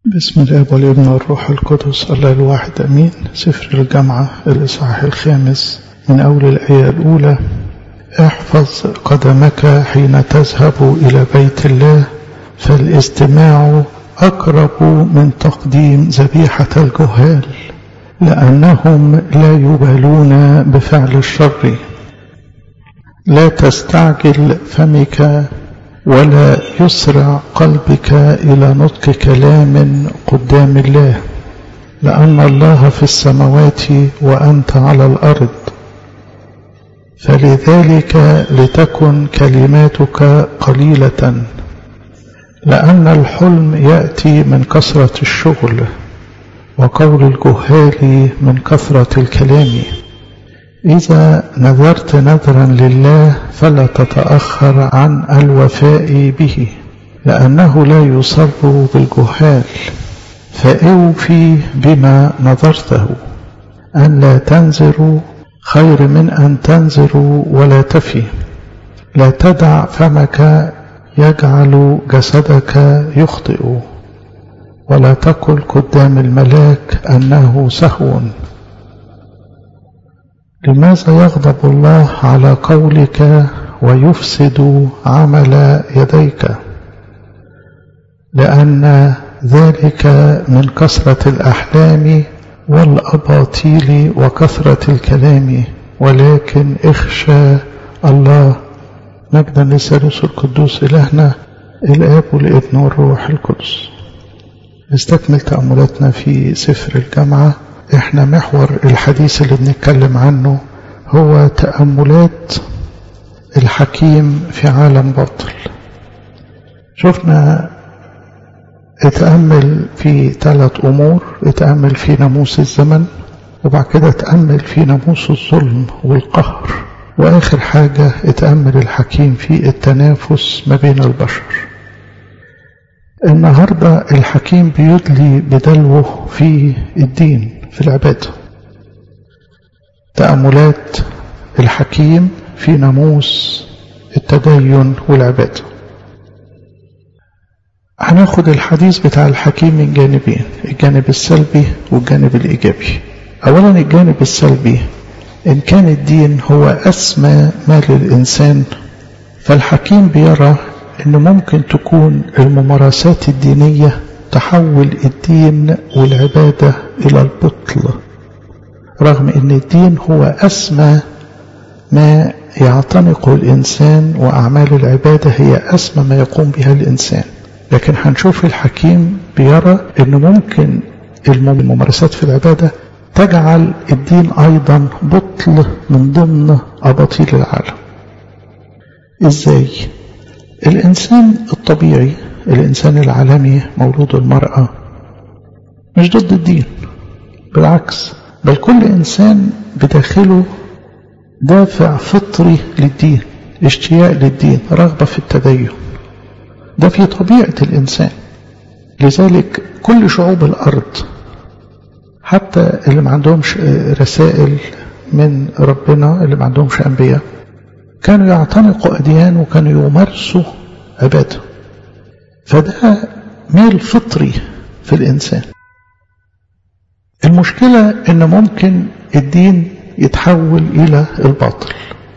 بسم الاب والابن والروح القدس الله الواحد امين سفر الجامعه الاصحاح الخامس من اول الايه الاولى احفظ قدمك حين تذهب الى بيت الله فالاستماع اقرب من تقديم ذبيحه الجهال لانهم لا يبالون بفعل الشر لا تستعجل فمك ولا يسرع قلبك إلى نطق كلام قدام الله لأن الله في السماوات وأنت على الأرض فلذلك لتكن كلماتك قليلة لأن الحلم يأتي من كثرة الشغل وقول الجهال من كثرة الكلام إذا نذرت نذرا لله فلا تتأخر عن الوفاء به لأنه لا يصر بالجهال فأوفي بما نذرته أن لا تنذروا خير من أن تنذروا ولا تفي لا تدع فمك يجعل جسدك يخطئ ولا تقل قدام الملاك أنه سهو لماذا يغضب الله على قولك ويفسد عمل يديك لأن ذلك من كثرة الأحلام والأباطيل وكثرة الكلام ولكن اخشى الله مجدا للثالوث القدوس إلهنا الآب والابن والروح القدس نستكمل تأملاتنا في سفر الجامعة احنا محور الحديث اللي بنتكلم عنه هو تأملات الحكيم في عالم باطل شفنا اتأمل في ثلاث أمور اتأمل في ناموس الزمن وبعد كده اتأمل في ناموس الظلم والقهر وآخر حاجة اتأمل الحكيم في التنافس ما بين البشر النهاردة الحكيم بيدلي بدلوه في الدين في العبادة تأملات الحكيم في ناموس التدين والعبادة هناخد الحديث بتاع الحكيم من جانبين الجانب السلبي والجانب الإيجابي أولا الجانب السلبي إن كان الدين هو أسمى ما للإنسان فالحكيم بيرى أن ممكن تكون الممارسات الدينية تحول الدين والعبادة إلى البطل رغم أن الدين هو أسمى ما يعتنقه الإنسان وأعمال العبادة هي أسمى ما يقوم بها الإنسان لكن هنشوف الحكيم بيرى أن ممكن الممارسات في العبادة تجعل الدين أيضا بطل من ضمن أباطيل العالم إزاي؟ الإنسان الطبيعي الإنسان العالمي مولود المرأة مش ضد الدين بالعكس بل كل إنسان بداخله دافع فطري للدين اشتياق للدين رغبة في التدين ده في طبيعة الإنسان لذلك كل شعوب الأرض حتى اللي ما عندهمش رسائل من ربنا اللي ما عندهمش أنبياء كانوا يعتنقوا أديان وكانوا يمارسوا عبادة فده ميل فطري في الإنسان المشكلة إن ممكن الدين يتحول إلى الباطل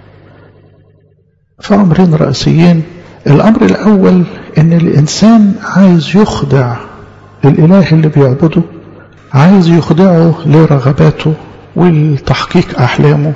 فأمرين رئيسيين الأمر الأول إن الإنسان عايز يخضع الإله اللي بيعبده عايز يخضعه لرغباته ولتحقيق أحلامه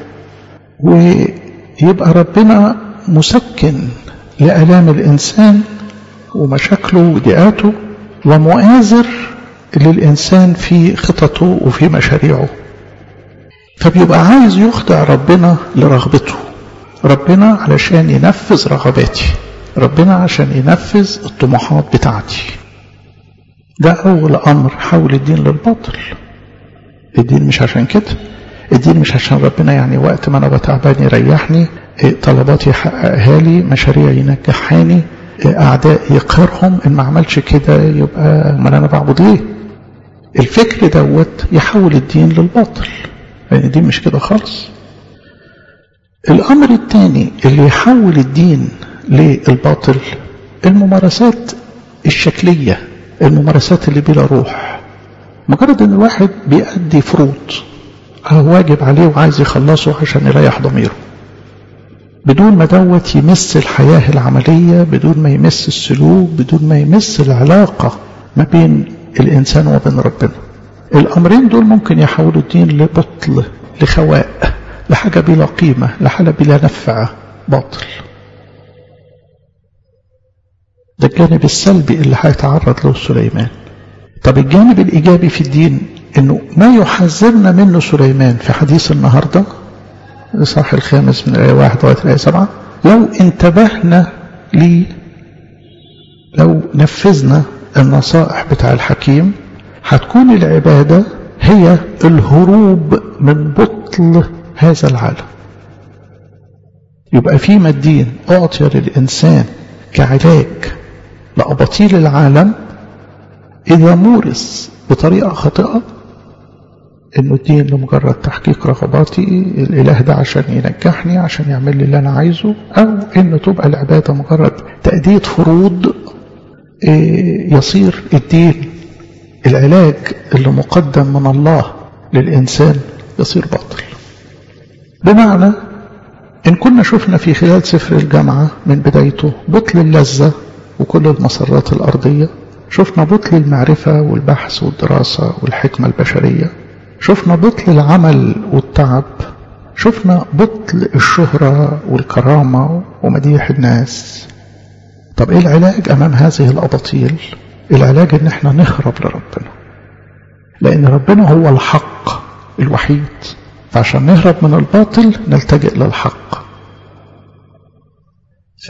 ويبقى ربنا مسكن لآلام الإنسان ومشاكله وضيقاته ومؤازر للإنسان في خططه وفي مشاريعه فبيبقى عايز يخضع ربنا لرغبته ربنا علشان ينفذ رغباتي ربنا عشان ينفذ الطموحات بتاعتي ده أول أمر حول الدين للباطل الدين مش عشان كده الدين مش عشان ربنا يعني وقت ما أنا بتعبان يريحني طلباتي يحققها لي مشاريع ينجحاني أعداء يقهرهم إن ما عملش كده يبقى أمال أنا بعبد ليه الفكر دوت يحول الدين للباطل لأن الدين مش كده خالص الأمر الثاني اللي يحول الدين للباطل الممارسات الشكلية الممارسات اللي بلا روح مجرد ان الواحد بيأدي فروض هو واجب عليه وعايز يخلصه عشان يريح ضميره بدون ما دوت يمس الحياة العملية بدون ما يمس السلوك بدون ما يمس العلاقة ما بين الإنسان وبين ربنا الأمرين دول ممكن يحولوا الدين لبطل لخواء لحاجة بلا قيمة لحاجة بلا نفع باطل ده الجانب السلبي اللي هيتعرض له سليمان طب الجانب الإيجابي في الدين إنه ما يحذرنا منه سليمان في حديث النهاردة الإصحاح الخامس من الآية واحد لغاية الآية سبعة لو انتبهنا لي لو نفذنا النصائح بتاع الحكيم هتكون العبادة هي الهروب من بطل هذا العالم يبقى فيما الدين أعطي للإنسان كعلاج لأباطيل العالم إذا مورس بطريقة خاطئة إنه الدين لمجرد تحقيق رغباتي الإله ده عشان ينجحني عشان يعمل لي اللي أنا عايزه أو إنه تبقى العبادة مجرد تأدية فروض يصير الدين العلاج اللي مقدم من الله للإنسان يصير باطل بمعنى إن كنا شفنا في خلال سفر الجامعة من بدايته بطل اللذة وكل المسرات الأرضية شفنا بطل المعرفة والبحث والدراسة والحكمة البشرية شفنا بطل العمل والتعب شفنا بطل الشهرة والكرامة ومديح الناس طب ايه العلاج امام هذه الاباطيل العلاج ان احنا نهرب لربنا لان ربنا هو الحق الوحيد فعشان نهرب من الباطل نلتجئ للحق ف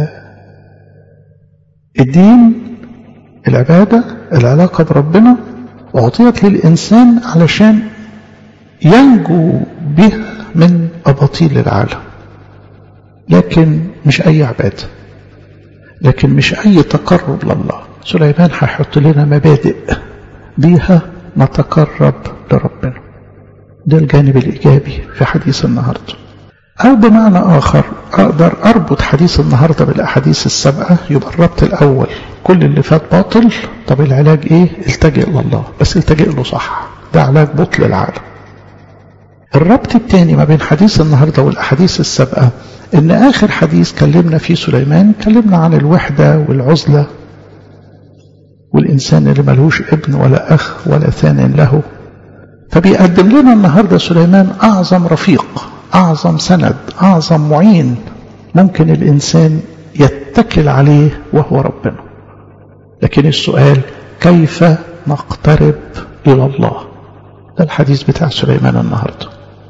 الدين العبادة العلاقة بربنا أعطيت للإنسان علشان ينجو بها من أباطيل العالم لكن مش أي عبادة لكن مش أي تقرب لله سليمان هيحط لنا مبادئ بيها نتقرب لربنا ده الجانب الإيجابي في حديث النهاردة أو بمعنى آخر أقدر أربط حديث النهاردة بالأحاديث السابقة يبقى الربط الأول كل اللي فات باطل طب العلاج إيه التجئ لله بس التجئ له صح ده علاج بطل العالم الربط الثاني ما بين حديث النهاردة والأحاديث السابقة إن آخر حديث كلمنا فيه سليمان كلمنا عن الوحدة والعزلة والإنسان اللي ملهوش ابن ولا أخ ولا ثان له فبيقدم لنا النهاردة سليمان أعظم رفيق أعظم سند أعظم معين ممكن الإنسان يتكل عليه وهو ربنا لكن السؤال كيف نقترب إلى الله ده الحديث بتاع سليمان النهاردة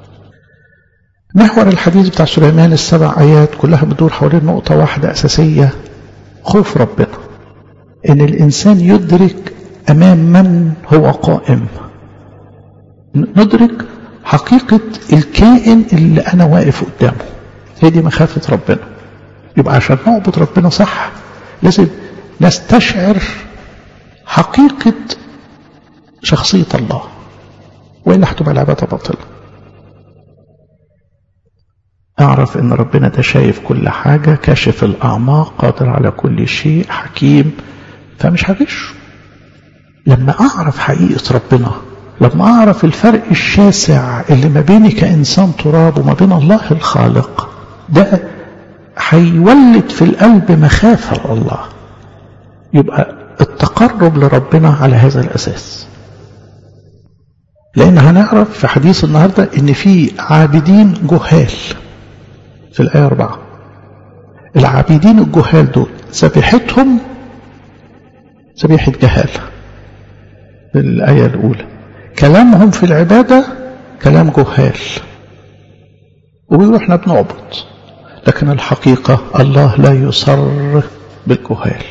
محور الحديث بتاع سليمان السبع آيات كلها بتدور حوالين نقطة واحدة أساسية خوف ربنا إن الإنسان يدرك أمام من هو قائم ندرك حقيقة الكائن اللي أنا واقف قدامه هي دي مخافة ربنا يبقى عشان نعبد ربنا صح لازم نستشعر حقيقة شخصية الله وإلا هتبقى العبادة باطلة أعرف إن ربنا ده شايف كل حاجة كاشف الأعماق قادر على كل شيء حكيم فمش هغش لما أعرف حقيقة ربنا لما أعرف الفرق الشاسع اللي ما بيني كإنسان تراب وما بين الله الخالق ده هيولد في القلب مخافة لله يبقى التقرب لربنا على هذا الأساس لأن هنعرف في حديث النهاردة إن في عابدين جهال في الآية أربعة العابدين الجهال دول ذبيحتهم ذبيحة جهال في الآية الأولى كلامهم في العبادة كلام جهال وبيقولوا احنا بنعبد لكن الحقيقة الله لا يصر بالجهال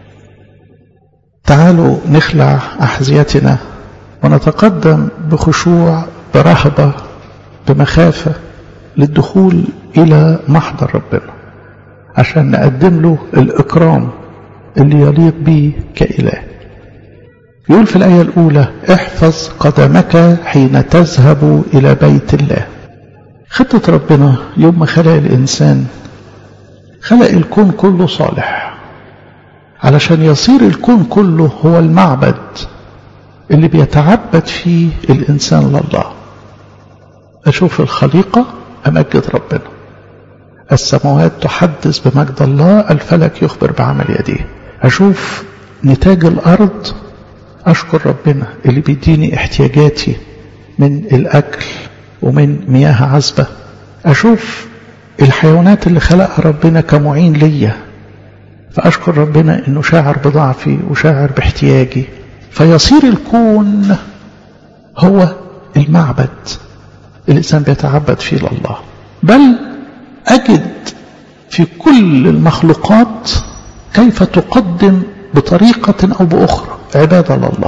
تعالوا نخلع أحذيتنا ونتقدم بخشوع برهبة بمخافة للدخول إلى محضر ربنا عشان نقدم له الإكرام اللي يليق به كإله يقول في الآية الأولى احفظ قدمك حين تذهب إلى بيت الله خطة ربنا يوم ما خلق الإنسان خلق الكون كله صالح علشان يصير الكون كله هو المعبد اللي بيتعبد فيه الإنسان لله أشوف الخليقة أمجد ربنا السماوات تحدث بمجد الله الفلك يخبر بعمل يديه أشوف نتاج الأرض أشكر ربنا اللي بيديني احتياجاتي من الأكل ومن مياه عذبة أشوف الحيوانات اللي خلقها ربنا كمعين ليا فأشكر ربنا أنه شاعر بضعفي وشاعر باحتياجي فيصير الكون هو المعبد الإنسان بيتعبد فيه لله بل أجد في كل المخلوقات كيف تقدم بطريقة أو بأخرى عبادة لله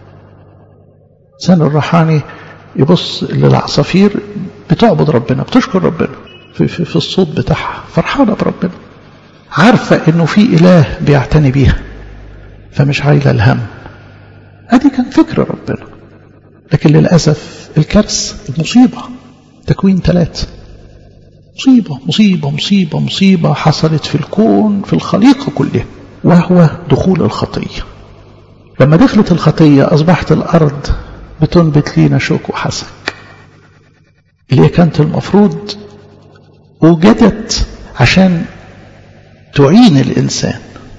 سن الرحاني يبص للعصافير بتعبد ربنا بتشكر ربنا في, في, في الصوت بتاعها فرحانة بربنا عارفة انه في اله بيعتني بيها فمش عايلة الهم ادي كان فكر ربنا لكن للأسف الكارثة المصيبة تكوين ثلاثة مصيبة مصيبة مصيبة مصيبة حصلت في الكون في الخليقة كلها وهو دخول الخطية لما دخلت الخطية أصبحت الأرض بتنبت لينا شوك وحسك اللي هي كانت المفروض وجدت عشان تعين الإنسان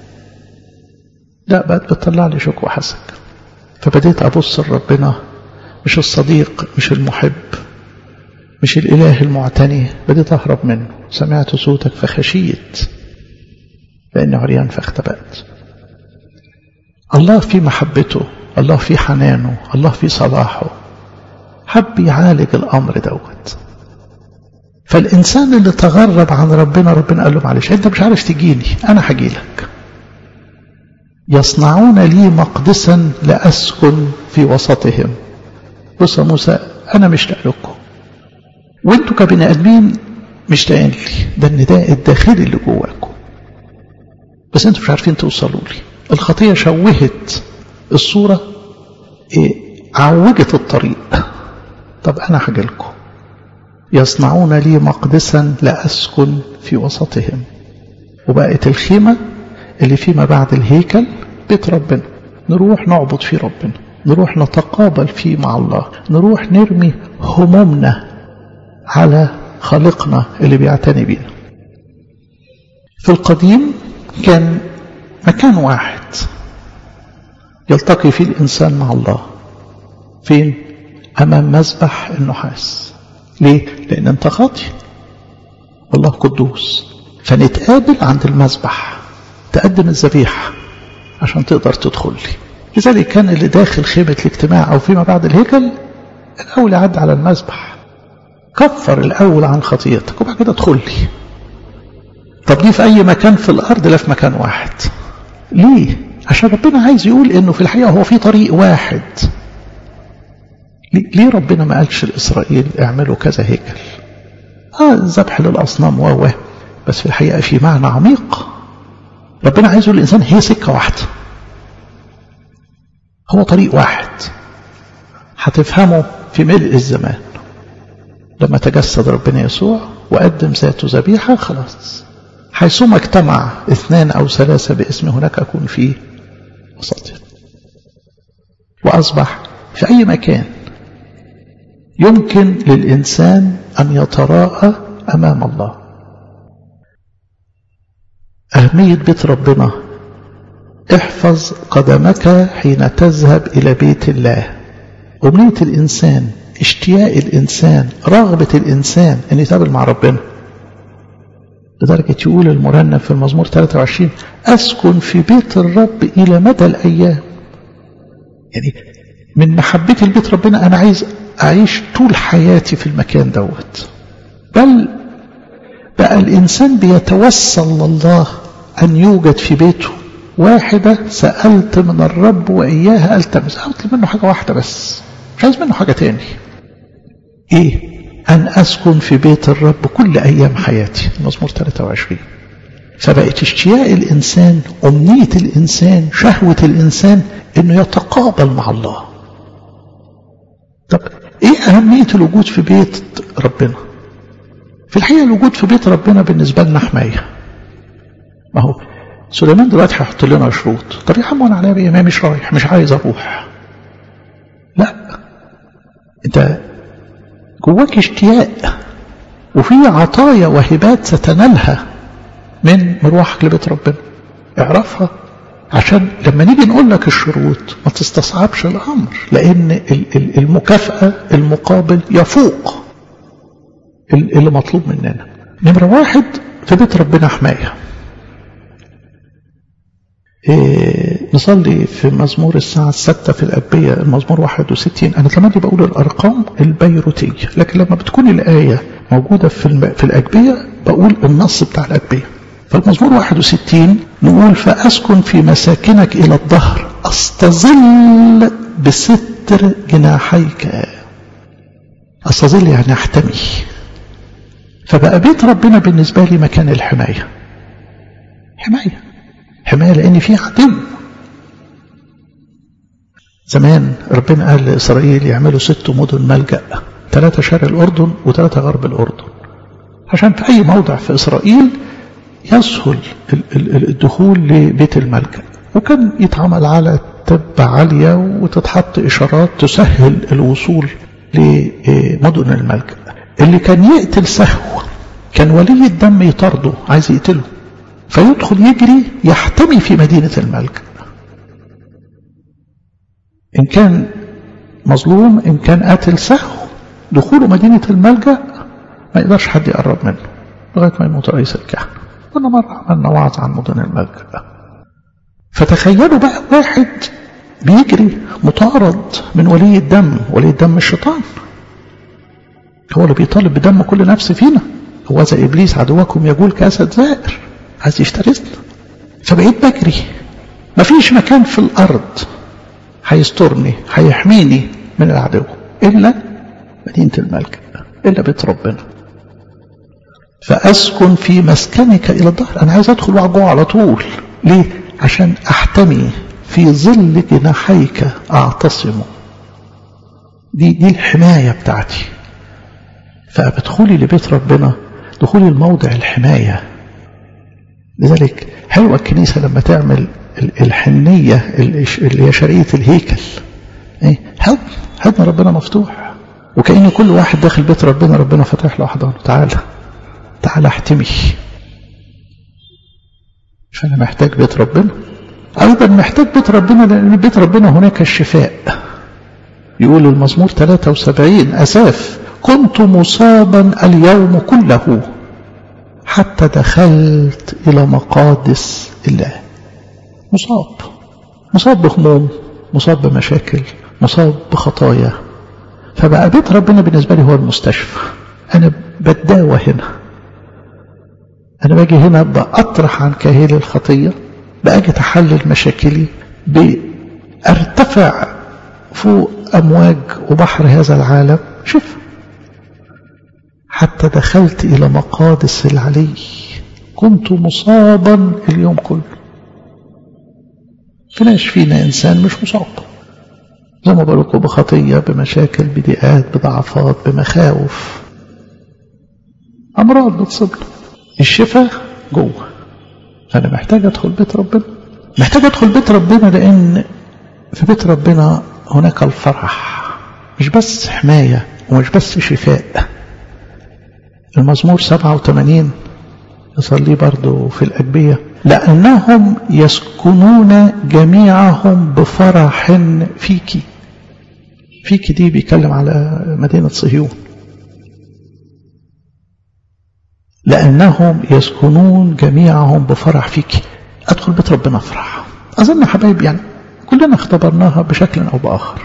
لا بقت بتطلع لي شوك وحسك فبديت أبص لربنا مش الصديق مش المحب مش الإله المعتني بديت أهرب منه سمعت صوتك فخشيت لأني عريان فاختبأت الله في محبته الله في حنانه الله في صلاحه حب يعالج الأمر دوت فالإنسان اللي تغرب عن ربنا ربنا قال له معلش أنت مش عارف تجيني أنا هجي لك يصنعون لي مقدسا لأسكن في وسطهم بص يا موسى أنا مشتاق لكم وانتوا كبني آدمين مشتاقين لي ده النداء الداخلي اللي جواكم بس انتوا مش عارفين توصلوا لي الخطية شوهت الصورة إيه عوجت الطريق طب أنا هجيلكم يصنعون لي مقدسا لأسكن في وسطهم وبقت الخيمة اللي فيما بعد الهيكل بيت ربنا نروح نعبد فيه ربنا نروح نتقابل فيه مع الله نروح نرمي همومنا على خالقنا اللي بيعتني بينا في القديم كان مكان واحد يلتقي فيه الإنسان مع الله فين؟ أمام مذبح النحاس ليه؟ لأن أنت خاطي والله قدوس فنتقابل عند المذبح تقدم الذبيحة عشان تقدر تدخل لي لذلك كان اللي داخل خيمة الاجتماع أو فيما بعد الهيكل الأول يعد على المذبح كفر الأول عن خطيئتك وبعد كده ادخل لي طب ليه في أي مكان في الأرض لا في مكان واحد ليه عشان ربنا عايز يقول انه في الحقيقة هو في طريق واحد ليه ربنا ما قالش لإسرائيل اعملوا كذا هيكل اه ذبح للأصنام و بس في الحقيقة في معنى عميق ربنا عايز يقول الإنسان هي سكة واحدة هو طريق واحد هتفهمه في ملء الزمان لما تجسد ربنا يسوع وقدم ذاته ذبيحة خلاص حيثما اجتمع اثنان أو ثلاثة باسم هناك أكون فيه وسطهم وأصبح في أي مكان يمكن للإنسان أن يتراءى أمام الله أهمية بيت ربنا احفظ قدمك حين تذهب إلى بيت الله أمنية الإنسان اشتياق الإنسان رغبة الإنسان أن يتقابل مع ربنا لدرجة يقول المرنم في المزمور 23 أسكن في بيت الرب إلى مدى الأيام يعني من محبتي لبيت ربنا أنا عايز أعيش طول حياتي في المكان دوت بل بقى الإنسان بيتوسل لله أن يوجد في بيته واحدة سألت من الرب وإياها ألتمس أطلب منه حاجة واحدة بس مش عايز منه حاجة تاني إيه أن أسكن في بيت الرب كل أيام حياتي المزمور 23 فبقت اشتياق الإنسان أمنية الإنسان شهوة الإنسان أنه يتقابل مع الله طب إيه أهمية الوجود في بيت ربنا في الحقيقة الوجود في بيت ربنا بالنسبة لنا حماية ما هو سليمان دلوقتي هيحط لنا شروط طب يا عم وانا عليا بيه ما مش رايح مش عايز اروح لا انت جواك اشتياق وفي عطايا وهبات ستنالها من مروحك لبيت ربنا اعرفها عشان لما نيجي نقول لك الشروط ما تستصعبش الامر لان المكافاه المقابل يفوق اللي مطلوب مننا نمره واحد في بيت ربنا حمايه إيه نصلي في مزمور الساعة الستة في الأبية المزمور 61 أنا كمان بقول الأرقام البيروتية لكن لما بتكون الآية موجودة في, الم... في الأجبية بقول النص بتاع الأجبية فالمزمور 61 نقول فأسكن في مساكنك إلى الظهر أستظل بستر جناحيك أستظل يعني أحتمي فبقى بيت ربنا بالنسبة لي مكان الحماية حماية حماية لأن في عدو زمان ربنا قال لإسرائيل يعملوا ست مدن ملجأ ثلاثة شرق الأردن وثلاثة غرب الأردن عشان في أي موضع في إسرائيل يسهل الدخول لبيت الملجأ وكان يتعمل على تبة عالية وتتحط إشارات تسهل الوصول لمدن الملجأ اللي كان يقتل سهو كان ولي الدم يطارده عايز يقتله فيدخل يجري يحتمي في مدينة الملجأ إن كان مظلوم إن كان قاتل سهو دخوله مدينة الملجأ ما يقدرش حد يقرب منه لغاية ما يموت رئيس الكهنة كنا مرة عملنا وعظ عن مدن الملجأ فتخيلوا بقى واحد بيجري مطارد من ولي الدم ولي الدم الشيطان هو اللي بيطالب بدم كل نفس فينا هو زي إبليس عدوكم يقول كأسد زائر عايز يفترسنا فبقيت بجري مفيش مكان في الأرض هيسترني هيحميني من العدو إلا مدينة الملجأ إلا بيت ربنا فأسكن في مسكنك إلى الظهر أنا عايز أدخل وأجوع على طول ليه؟ عشان أحتمي في ظل جناحيك أعتصم دي دي الحماية بتاعتي فبدخولي لبيت ربنا دخولي الموضع الحماية لذلك حلوة الكنيسة لما تعمل الحنية اللي هي شرقية الهيكل ايه حضن حضن ربنا مفتوح وكأن كل واحد داخل بيت ربنا ربنا فتح له حضانه تعالى تعالى احتمي فأنا محتاج بيت ربنا أيضا محتاج بيت ربنا لأن بيت ربنا هناك الشفاء يقول المزمور 73 أساف كنت مصابا اليوم كله حتى دخلت إلى مقادس الله مصاب مصاب بهموم مصاب بمشاكل مصاب بخطايا فبقى بيت ربنا بالنسبة لي هو المستشفى أنا بتداوى هنا أنا باجي هنا بأطرح عن كاهل الخطية بأجي أحلل مشاكلي بأرتفع فوق أمواج وبحر هذا العالم شوف حتى دخلت إلى مقادس العلي كنت مصابا اليوم كله فيناش فينا إنسان مش مصاب زي ما بقولكم بخطية بمشاكل بضيقات بضعفات بمخاوف أمراض بتصيبنا الشفاء جوه أنا محتاج أدخل بيت ربنا محتاج أدخل بيت ربنا لأن في بيت ربنا هناك الفرح مش بس حماية ومش بس شفاء المزمور 87 يصلي برضو في الأجبية لأنهم يسكنون جميعهم بفرح فيك فيك دي بيتكلم على مدينة صهيون لأنهم يسكنون جميعهم بفرح فيك أدخل بيت ربنا أفرح أظن يا حبايب يعني كلنا اختبرناها بشكل أو بآخر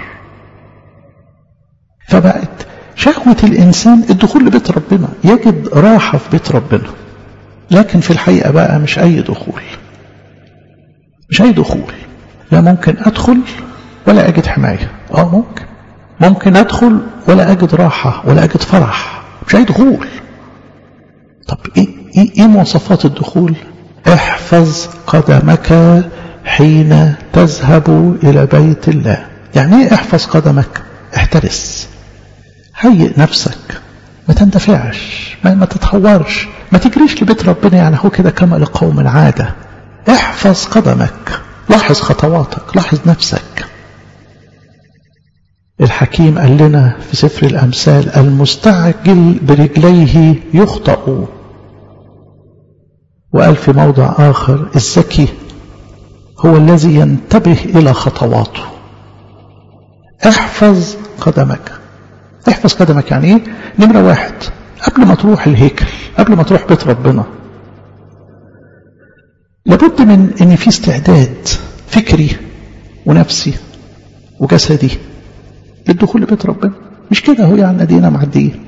فبقت شهوة الإنسان الدخول لبيت ربنا يجد راحة في بيت ربنا لكن في الحقيقة بقى مش أي دخول مش أي دخول لا ممكن أدخل ولا أجد حماية آه ممكن ممكن أدخل ولا أجد راحة ولا أجد فرح مش أي دخول طب إيه, إيه, إيه مواصفات الدخول احفظ قدمك حين تذهب إلى بيت الله يعني إيه احفظ قدمك احترس هيئ نفسك ما تندفعش ما, ما تتحورش ما تجريش لبيت ربنا يعني هو كده كما لقوم عادة احفظ قدمك لاحظ خطواتك لاحظ نفسك الحكيم قال لنا في سفر الأمثال المستعجل برجليه يخطأ وقال في موضع آخر الذكي هو الذي ينتبه إلى خطواته احفظ قدمك احفظ قدمك يعني ايه نمرة واحد قبل ما تروح الهيكل قبل ما تروح بيت ربنا لابد من ان في استعداد فكري ونفسي وجسدي للدخول لبيت ربنا مش كده هو يعني ادينا معديين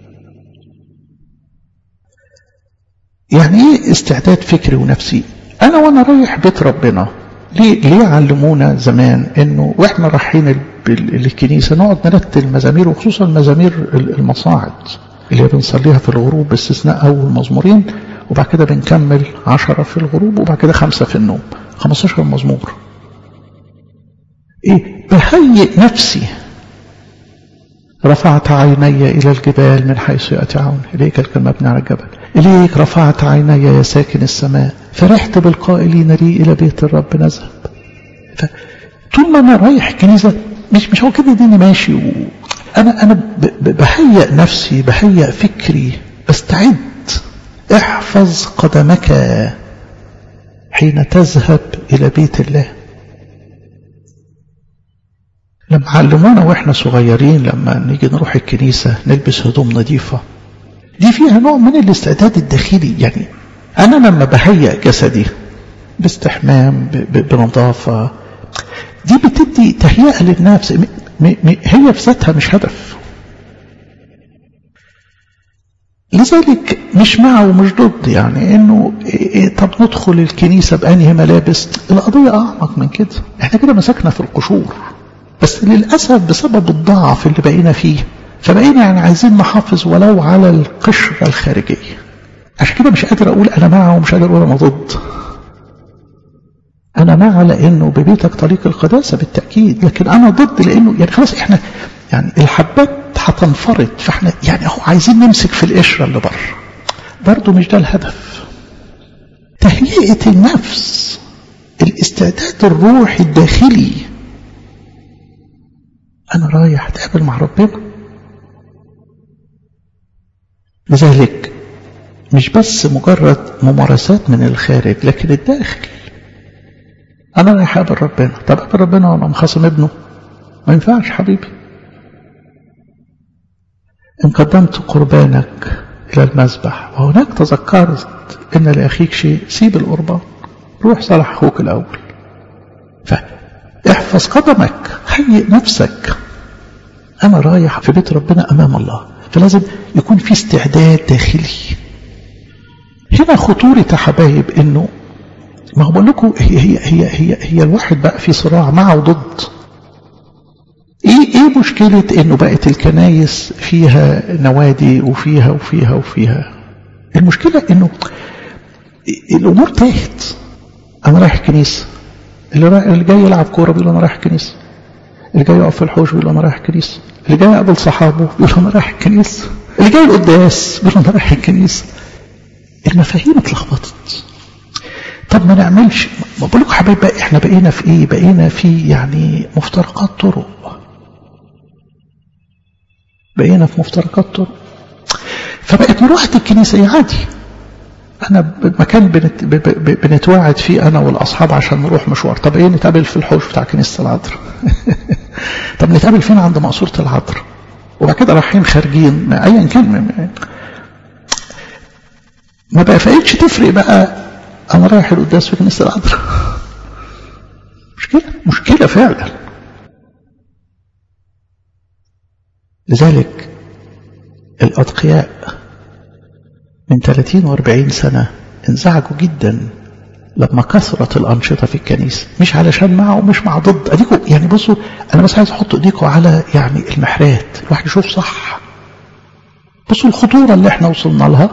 يعني ايه استعداد فكري ونفسي انا وانا رايح بيت ربنا ليه ليه علمونا زمان انه واحنا رايحين الكنيسه نقعد نرتل مزامير وخصوصا مزامير المصاعد اللي بنصليها في الغروب باستثناء اول مزمورين وبعد كده بنكمل عشرة في الغروب وبعد كده خمسة في النوم 15 مزمور ايه بهيئ نفسي رفعت عيني إلى الجبال من حيث يأتي عون إليك المبني على الجبل إليك رفعت عيني يا ساكن السماء فرحت بالقائلين لي إلى بيت الرب نذهب طول ما أنا رايح كنيسة مش مش هو كده ديني ماشي و... أنا أنا بهيئ نفسي بهيئ فكري بستعد احفظ قدمك حين تذهب إلى بيت الله لما علمونا واحنا صغيرين لما نيجي نروح الكنيسة نلبس هدوم نظيفة دي فيها نوع من الاستعداد الداخلي يعني أنا لما بهيئ جسدي باستحمام بنظافة دي بتدي تهيئة للنفس م م هي في ذاتها مش هدف لذلك مش مع ومش ضد يعني انه إيه طب ندخل الكنيسة بأنهي ملابس القضية أعمق من كده احنا كده مسكنا في القشور بس للأسف بسبب الضعف اللي بقينا فيه فبقينا يعني عايزين نحافظ ولو على القشرة الخارجية عشان كده مش قادر أقول أنا مع ومش قادر أقول أنا ضد أنا مع لأنه ببيتك طريق القداسة بالتأكيد لكن أنا ضد لأنه يعني خلاص إحنا يعني الحبات هتنفرد فإحنا يعني هو عايزين نمسك في القشرة اللي بره برضه مش ده الهدف تهيئة النفس الاستعداد الروحي الداخلي أنا رايح أتقابل مع ربنا لذلك مش بس مجرد ممارسات من الخارج لكن الداخل أنا رايح أقابل ربنا طب أقابل ربنا وأنا مخاصم ابنه ما ينفعش حبيبي إن قدمت قربانك إلى المذبح وهناك تذكرت إن لأخيك شيء سيب القربان روح صالح أخوك الأول فاحفظ قدمك هيئ نفسك أنا رايح في بيت ربنا أمام الله فلازم يكون في استعداد داخلي هنا خطورة يا حبايب إنه ما هو بقول لكم هي هي هي هي هي الواحد بقى في صراع مع وضد ايه ايه مشكلة انه بقت الكنايس فيها نوادي وفيها وفيها وفيها المشكلة انه الامور تاهت انا رايح الكنيسة اللي, رايح اللي جاي يلعب كورة بيقول انا رايح الكنيسة اللي جاي يقف في الحوش بيقول انا رايح الكنيسة اللي جاي يقابل صحابه بيقول انا رايح الكنيسة اللي جاي القداس بيقول انا رايح الكنيسة المفاهيم اتلخبطت طب ما نعملش ما بقول لكم حبايب بقى احنا بقينا في ايه بقينا في يعني مفترقات طرق بقينا في مفترقات طرق فبقت مروحة الكنيسة عادي انا مكان بنت بنتواعد فيه انا والاصحاب عشان نروح مشوار طب ايه نتقابل في الحوش بتاع كنيسة العذراء طب نتقابل فين عند مقصورة العذراء وبعد كده رايحين خارجين ايا كان ما بقى فقتش تفرق بقى انا رايح القداس في كنيسة العذراء مشكلة مشكلة فعلا لذلك الأتقياء من 30 و40 سنة انزعجوا جدا لما كثرت الأنشطة في الكنيسة مش علشان مع ومش مع ضد أديكوا يعني بصوا أنا بس عايز أحط إيديكوا على يعني المحرات الواحد يشوف صح بصوا الخطورة اللي احنا وصلنا لها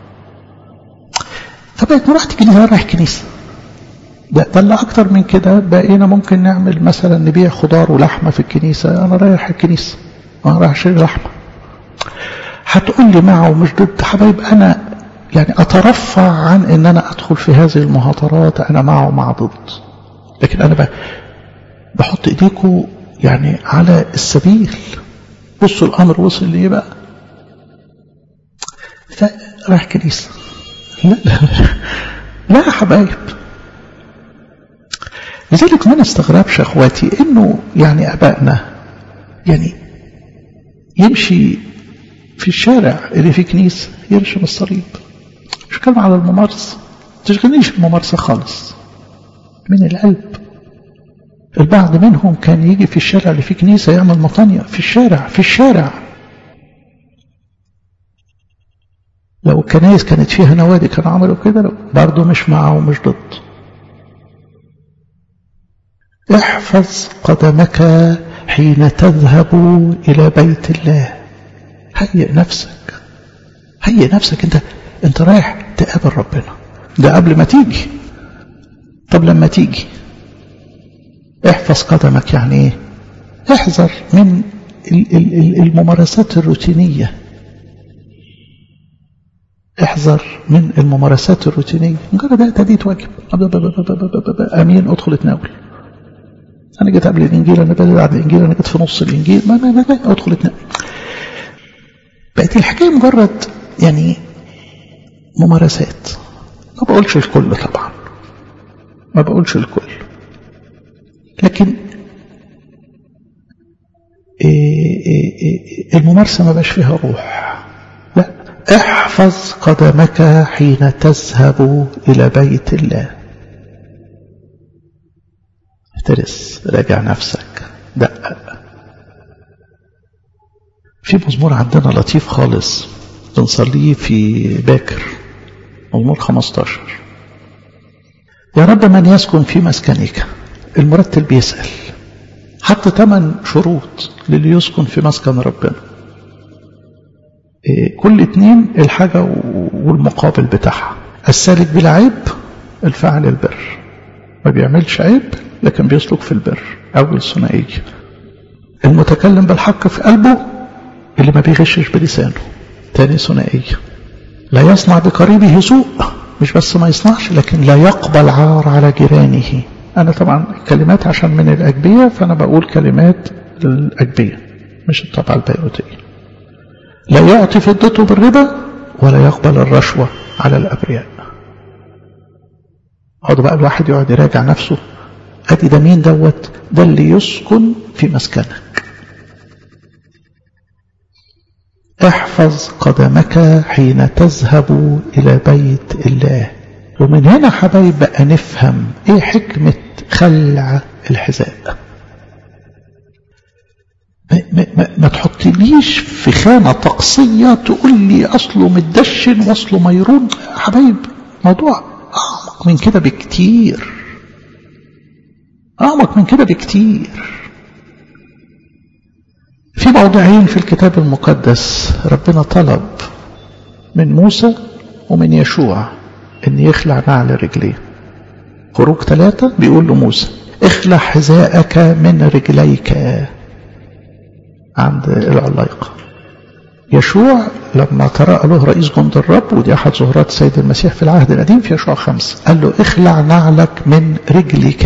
فبقت مروحة الكنيسة رايح كنيسة ده, ده اللي أكتر من كده بقينا ممكن نعمل مثلا نبيع خضار ولحمة في الكنيسة أنا رايح الكنيسة أنا رايح أشتري لحمة هتقول لي معه ومش ضد حبايب أنا يعني أترفع عن أن أنا أدخل في هذه المهاترات أنا مع ومع ضد لكن أنا بحط إيديكم يعني على السبيل بصوا الأمر وصل ليه بقى فراح كنيسة لا لا لا يا حبايب لذلك ما نستغربش اخواتي انه يعني ابائنا يعني يمشي في الشارع اللي فيه كنيسة يرشم الصليب مش كلمة على الممارسة تشغلنيش الممارسة خالص من القلب البعض منهم كان يجي في الشارع اللي فيه كنيسة يعمل مطانية في الشارع في الشارع لو الكنائس كانت فيها نوادي كانوا عملوا كده برضه مش معه ومش ضد احفظ قدمك حين تذهب إلى بيت الله هيئ نفسك هيئ نفسك انت انت رايح تقابل ربنا ده قبل ما تيجي طب لما تيجي احفظ قدمك يعني ايه احذر من الممارسات الروتينية احذر من الممارسات الروتينية مجرد تأدية واجب امين ادخل اتناول انا جيت قبل الانجيل انا بدأت بعد الانجيل انا جيت في نص الانجيل ما ما ما ادخل اتناول بقت الحكايه مجرد يعني ممارسات ما بقولش الكل طبعا ما بقولش الكل لكن إيه إيه إيه الممارسة ما بقاش فيها روح لا احفظ قدمك حين تذهب إلى بيت الله احترس راجع نفسك دقق في مزمور عندنا لطيف خالص بنصليه في باكر مزمور 15 يا رب من يسكن في مسكنك المرتل بيسأل حط ثمان شروط للي يسكن في مسكن ربنا إيه كل اتنين الحاجة والمقابل بتاعها السالك بلا عيب الفاعل البر ما بيعملش عيب لكن بيسلك في البر أول ثنائية المتكلم بالحق في قلبه اللي ما بيغشش بلسانه تاني ثنائية لا يصنع بقريبه سوء مش بس ما يصنعش لكن لا يقبل عار على جيرانه أنا طبعا كلمات عشان من الأجبية فأنا بقول كلمات الأجبية مش الطبعة البيروتية لا يعطي فضته بالربا ولا يقبل الرشوة على الأبرياء اقعد بقى الواحد يقعد يراجع نفسه ادي ده مين دوت ده اللي يسكن في مسكنك احفظ قدمك حين تذهب إلى بيت الله ومن هنا حبايب بقى نفهم ايه حكمة خلع الحذاء ما, ما, ما, ما تحطليش في خانة طقسية تقول لي أصله متدشن وأصله ميرون حبايب موضوع أعمق من كده بكتير أعمق من كده بكتير في موضعين في الكتاب المقدس ربنا طلب من موسى ومن يشوع ان يخلع نعل رجليه خروج ثلاثة بيقول لموسى اخلع حذاءك من رجليك عند العلايقة يشوع لما تراءى له رئيس جند الرب ودي أحد ظهورات السيد المسيح في العهد القديم في يشوع خمسة قال له اخلع نعلك من رجلك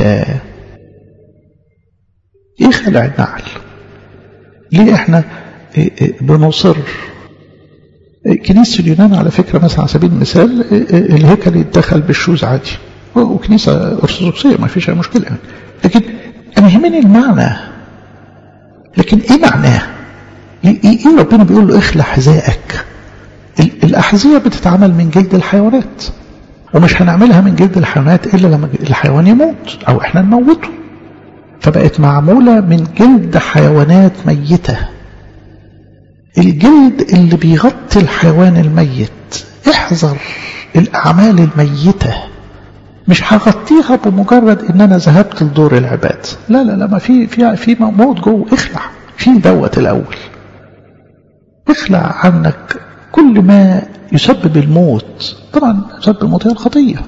ايه خلع النعل ليه احنا بنصر كنيسة اليونان على فكرة مثلا على سبيل المثال الهيكل يتدخل بالشوز عادي وكنيسة أرثوذكسية ما فيش أي مشكلة يعني. لكن أنا يهمني المعنى لكن إيه معناه؟ إيه ربنا بيقول له اخلع حذائك الأحذية بتتعمل من جلد الحيوانات ومش هنعملها من جلد الحيوانات إلا لما الحيوان يموت أو إحنا نموته فبقت معمولة من جلد حيوانات ميتة الجلد اللي بيغطي الحيوان الميت احذر الأعمال الميتة مش هغطيها بمجرد ان انا ذهبت لدور العباد لا لا لا ما في في في موت جوه اخلع في دوت الاول اخلع عنك كل ما يسبب الموت طبعا يسبب الموت هي الخطيه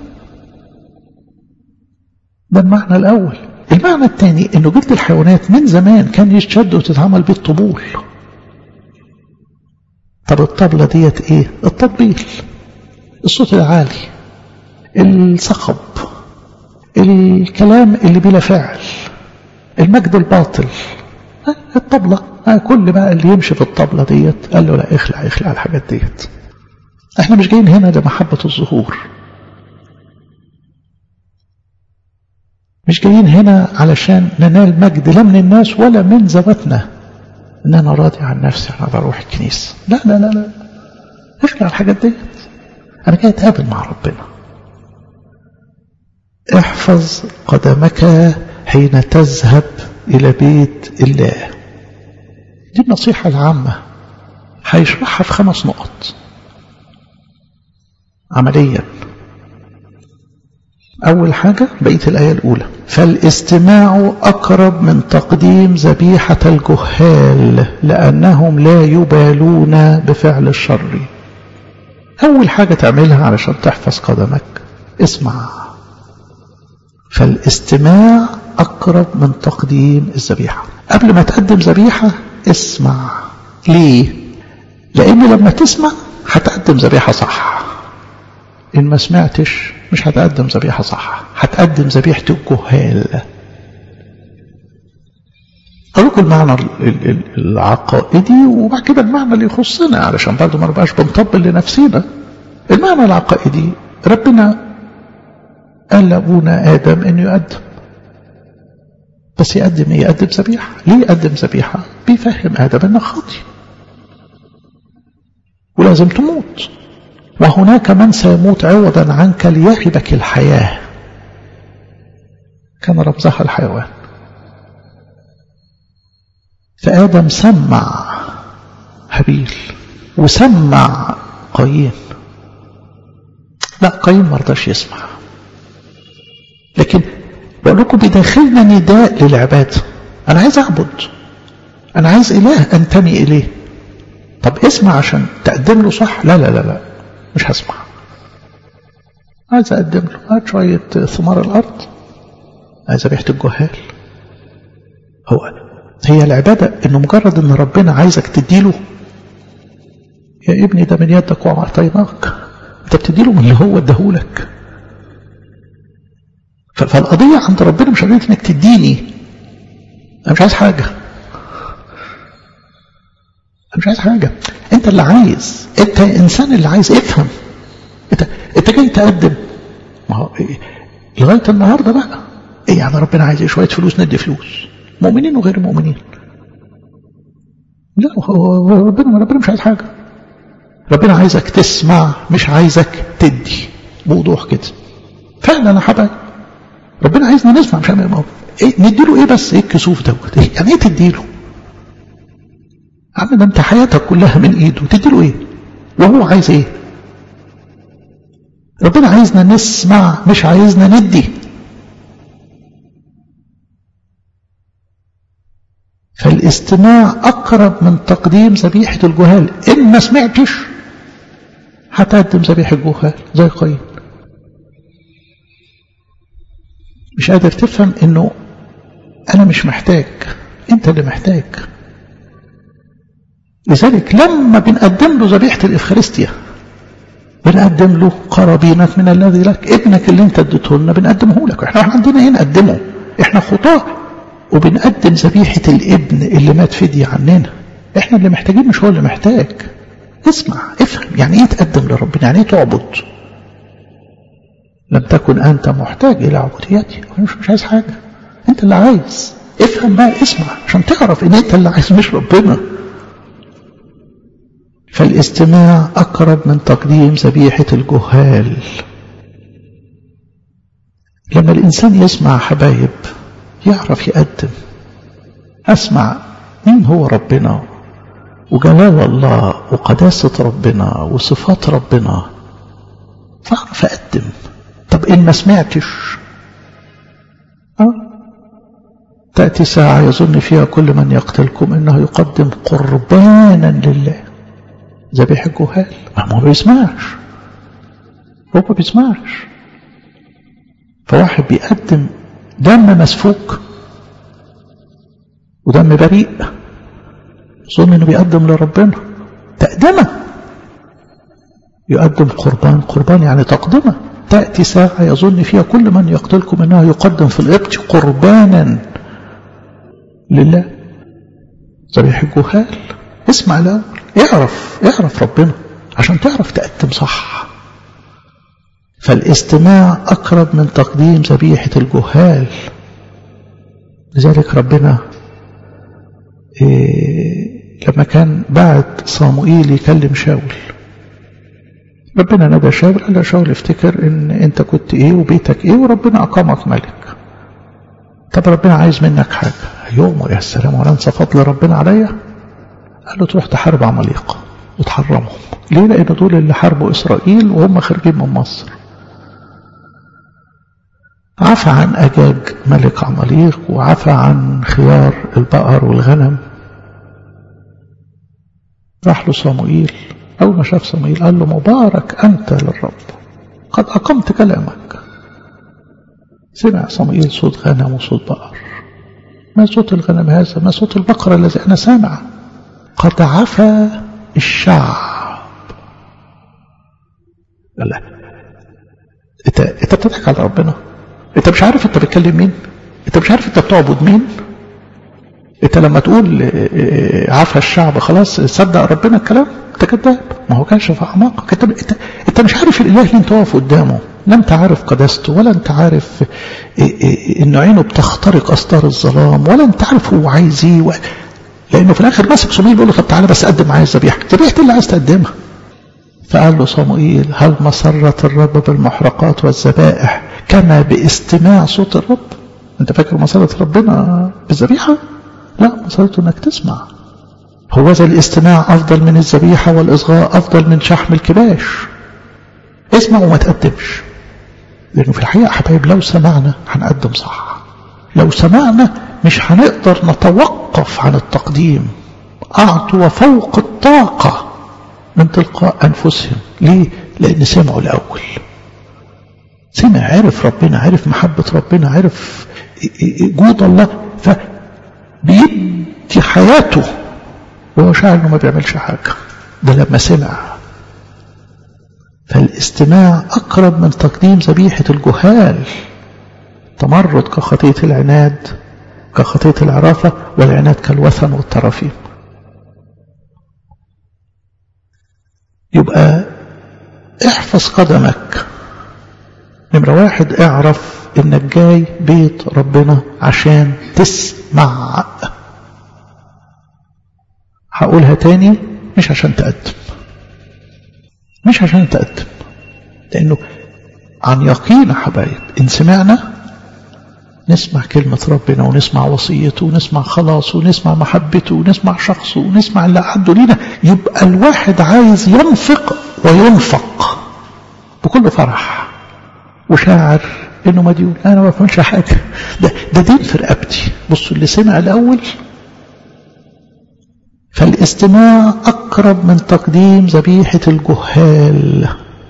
ده المعنى الاول المعنى الثاني انه جلد الحيوانات من زمان كان يشتد وتتعمل بيه الطبول طب الطبلة ديت ايه التطبيل الصوت العالي الصخب الكلام اللي بلا فعل المجد الباطل الطبلة كل بقى اللي يمشي في الطبلة ديت قال له لا اخلع اخلع الحاجات ديت احنا مش جايين هنا لمحبة الظهور مش جايين هنا علشان ننال مجد لا من الناس ولا من ذواتنا ان انا راضي عن نفسي انا بروح الكنيسة لا لا لا لا اخلع الحاجات ديت انا جاي اتقابل مع ربنا احفظ قدمك حين تذهب إلى بيت الله دي النصيحة العامة هيشرحها في خمس نقط عمليا أول حاجة بقية الآية الأولى فالاستماع أقرب من تقديم ذبيحة الجهال لأنهم لا يبالون بفعل الشر أول حاجة تعملها علشان تحفظ قدمك اسمع فالاستماع أقرب من تقديم الذبيحة قبل ما تقدم ذبيحة اسمع ليه لأن لما تسمع هتقدم ذبيحة صح إن ما سمعتش مش هتقدم ذبيحة صح هتقدم ذبيحة الجهال أقول لكم المعنى العقائدي وبعد كده المعنى اللي يخصنا علشان برضه ما نبقاش بنطبل لنفسينا المعنى العقائدي ربنا قال لأبونا آدم إنه يقدم بس يقدم إيه؟ يقدم ذبيحة ليه يقدم ذبيحة؟ بيفهم آدم إنه خاطي ولازم تموت وهناك من سيموت عوضا عنك ليهبك الحياة كان رمزها الحيوان فآدم سمع هابيل وسمع قايين لا قايين ما رضاش يسمع لكن بقول لكم بداخلنا نداء للعبادة أنا عايز أعبد أنا عايز إله أنتمي إليه طب اسمع عشان تقدم له صح لا لا لا لا مش هسمع عايز أقدم له هات شوية ثمار الأرض عايز ريحة الجهال هو هي العبادة إنه مجرد إن ربنا عايزك تديله يا ابني ده من يدك وما أعطيناك أنت بتديله من اللي هو اداهولك فالقضية عند ربنا مش قضية انك تديني انا مش عايز حاجة انا مش عايز حاجة انت اللي عايز انت انسان اللي عايز افهم انت انت جاي تقدم ما هو إيه؟ لغاية النهاردة بقى ايه يعني ربنا عايز ايه شوية فلوس ندي فلوس مؤمنين وغير مؤمنين لا هو ربنا ربنا مش عايز حاجة ربنا عايزك تسمع مش عايزك تدي بوضوح كده فعلا انا حبايب ربنا عايزنا نسمع مش عارف ايه نديله ايه بس ايه الكسوف دوت إيه؟ يعني ايه تديله عم ده انت حياتك كلها من ايده تديله ايه وهو عايز ايه ربنا عايزنا نسمع مش عايزنا ندي فالاستماع أقرب من تقديم ذبيحة الجهال إن ما سمعتش هتقدم ذبيحة الجهال زي قايين مش قادر تفهم انه انا مش محتاج انت اللي محتاج لذلك لما بنقدم له ذبيحة الإفخارستيا بنقدم له قرابينك من الذي لك ابنك اللي انت اديته لنا بنقدمه لك احنا عندنا ايه نقدمه احنا خطاة وبنقدم ذبيحة الابن اللي مات فدية عننا احنا اللي محتاجين مش هو اللي محتاج اسمع افهم يعني ايه تقدم لربنا يعني ايه تعبد لم تكن أنت محتاج إلى عبوديتي مش, مش عايز حاجة أنت اللي عايز افهم بقى اسمع عشان تعرف إن أنت اللي عايز مش ربنا فالاستماع أقرب من تقديم ذبيحة الجهال لما الإنسان يسمع حبايب يعرف يقدم أسمع مين هو ربنا وجلال الله وقداسة ربنا وصفات ربنا فأعرف أقدم طب إن ما سمعتش أه؟ تأتي ساعة يظن فيها كل من يقتلكم إنه يقدم قربانا لله ذبيح الجهال ما هو بيسمعش هو ما بيسمعش فواحد بيقدم دم مسفوك ودم بريء يظن انه بيقدم لربنا تقدمه يقدم قربان قربان يعني تقدمة تأتي ساعة يظن فيها كل من يقتلكم أنه يقدم في الإبت قربانا لله ذبيح الجهال اسمع الأول اعرف اعرف ربنا عشان تعرف تقدم صح فالاستماع أقرب من تقديم ذبيحة الجهال لذلك ربنا إيه لما كان بعت صاموئيل يكلم شاول ربنا نادى شاول قال له شاول افتكر ان انت كنت ايه وبيتك ايه وربنا اقامك ملك طب ربنا عايز منك حاجة يوم يا سلام ولا انسى فضل ربنا عليا قال له تروح تحارب عماليق وتحرمهم ليه لان دول اللي حاربوا اسرائيل وهم خارجين من مصر عفى عن أجاج ملك عماليق وعفى عن خيار البقر والغنم راح له صموئيل أول ما شاف صموئيل قال له مبارك أنت للرب قد أقمت كلامك سمع صموئيل صوت غنم وصوت بقر ما صوت الغنم هذا ما صوت البقرة الذي أنا سامع قد عفى الشعب لا انت انت بتضحك على ربنا انت مش عارف انت بتكلم مين انت مش عارف انت بتعبد مين انت لما تقول عفى الشعب خلاص صدق ربنا الكلام انت كذاب ما هو كانش في اعماقك انت انت انت مش عارف الاله اللي انت واقف قدامه لا انت عارف قداسته ولا انت عارف ان عينه بتخترق استار الظلام ولا انت عارف هو عايز ايه و... لانه في الاخر ماسك صموئيل يقول له طب تعالى بس قدم معايا الذبيحه ذبيحه اللي عايز تقدمها فقال له صموئيل هل مسرت الرب بالمحرقات والذبائح كما باستماع صوت الرب انت فاكر مسرة ربنا بالذبيحة لا مسرته انك تسمع هو ذا الاستماع افضل من الذبيحة والاصغاء افضل من شحم الكباش اسمع وما تقدمش لانه في الحقيقة حبايب لو سمعنا هنقدم صح لو سمعنا مش هنقدر نتوقف عن التقديم اعطوا فوق الطاقة من تلقاء انفسهم ليه لان سمعوا الاول سمع عرف ربنا عرف محبة ربنا عرف جود الله فبيدي حياته وهو شاعر انه ما بيعملش حاجة ده لما سمع فالاستماع أقرب من تقديم ذبيحة الجهال تمرد كخطية العناد كخطية العرافة والعناد كالوثن والترافيم يبقى احفظ قدمك نمرة واحد اعرف انك جاي بيت ربنا عشان تسمع هقولها تاني مش عشان تقدم مش عشان تقدم لانه عن يقين يا حبايب ان سمعنا نسمع كلمة ربنا ونسمع وصيته ونسمع خلاصه ونسمع محبته ونسمع شخصه ونسمع اللي عنده لينا يبقى الواحد عايز ينفق وينفق بكل فرح وشاعر انه مديون انا ما بفهمش حاجه ده ده دين في رقبتي بصوا اللي سمع الاول فالاستماع اقرب من تقديم ذبيحه الجهال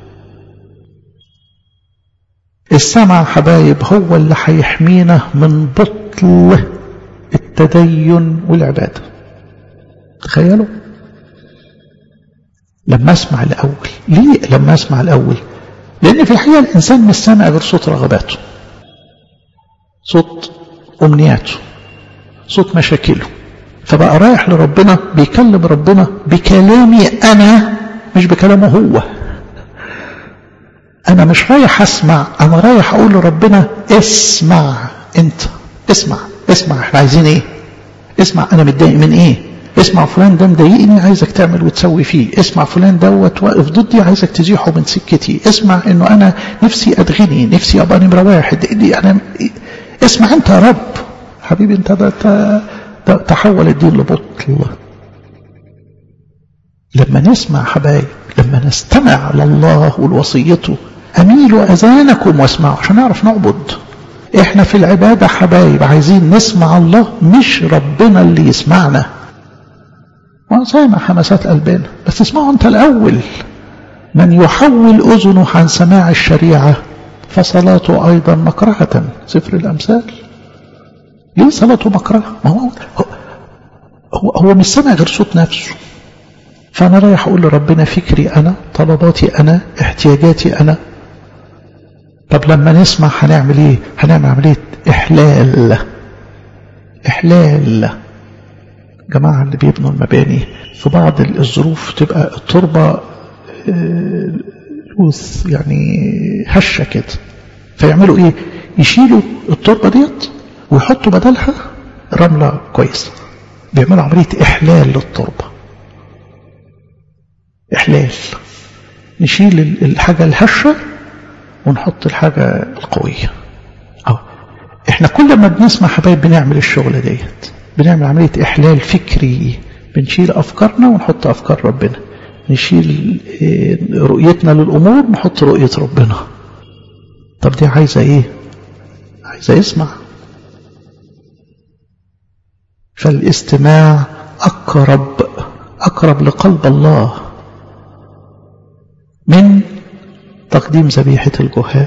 السمع حبايب هو اللي هيحمينا من بطل التدين والعباده تخيلوا لما اسمع الاول ليه لما اسمع الاول لأن في الحقيقة الإنسان مش سامع غير صوت رغباته صوت أمنياته صوت مشاكله فبقى رايح لربنا بيكلم ربنا بكلامي أنا مش بكلامه هو أنا مش رايح أسمع أنا رايح أقول لربنا اسمع أنت اسمع اسمع احنا عايزين ايه اسمع أنا متضايق من ايه اسمع فلان ده مضايقني عايزك تعمل وتسوي فيه اسمع فلان دوت واقف ضدي عايزك تزيحه من سكتي اسمع انه انا نفسي اتغني نفسي ابقى نمره واحد يعني اسمع انت يا رب حبيبي انت ده, ده تحول الدين لبطل لما نسمع حبايب لما نستمع لله ولوصيته اميلوا اذانكم واسمعوا عشان نعرف نعبد احنا في العباده حبايب عايزين نسمع الله مش ربنا اللي يسمعنا وسامع حماسات قلبنا بس اسمعوا انت الاول من يحول اذنه عن سماع الشريعه فصلاته ايضا مكرهه سفر الامثال ليه صلاته مكرهه ما هو هو, هو مش سامع غير صوت نفسه فأنا رايح أقول لربنا فكري أنا طلباتي أنا احتياجاتي أنا طب لما نسمع هنعمل ايه هنعمل عملية إحلال إحلال جماعة اللي بيبنوا المباني في بعض الظروف تبقى التربة لوث يعني هشة كده فيعملوا ايه يشيلوا التربة ديت ويحطوا بدلها رملة كويسة بيعملوا عملية إحلال للتربة إحلال نشيل الحاجة الهشة ونحط الحاجة القوية أو إحنا كل ما بنسمع حبايب بنعمل الشغل ديت بنعمل عملية إحلال فكري بنشيل أفكارنا ونحط أفكار ربنا نشيل رؤيتنا للأمور نحط رؤية ربنا طب دي عايزة إيه عايزة اسمع فالاستماع أقرب أقرب لقلب الله من تقديم ذبيحة الجهال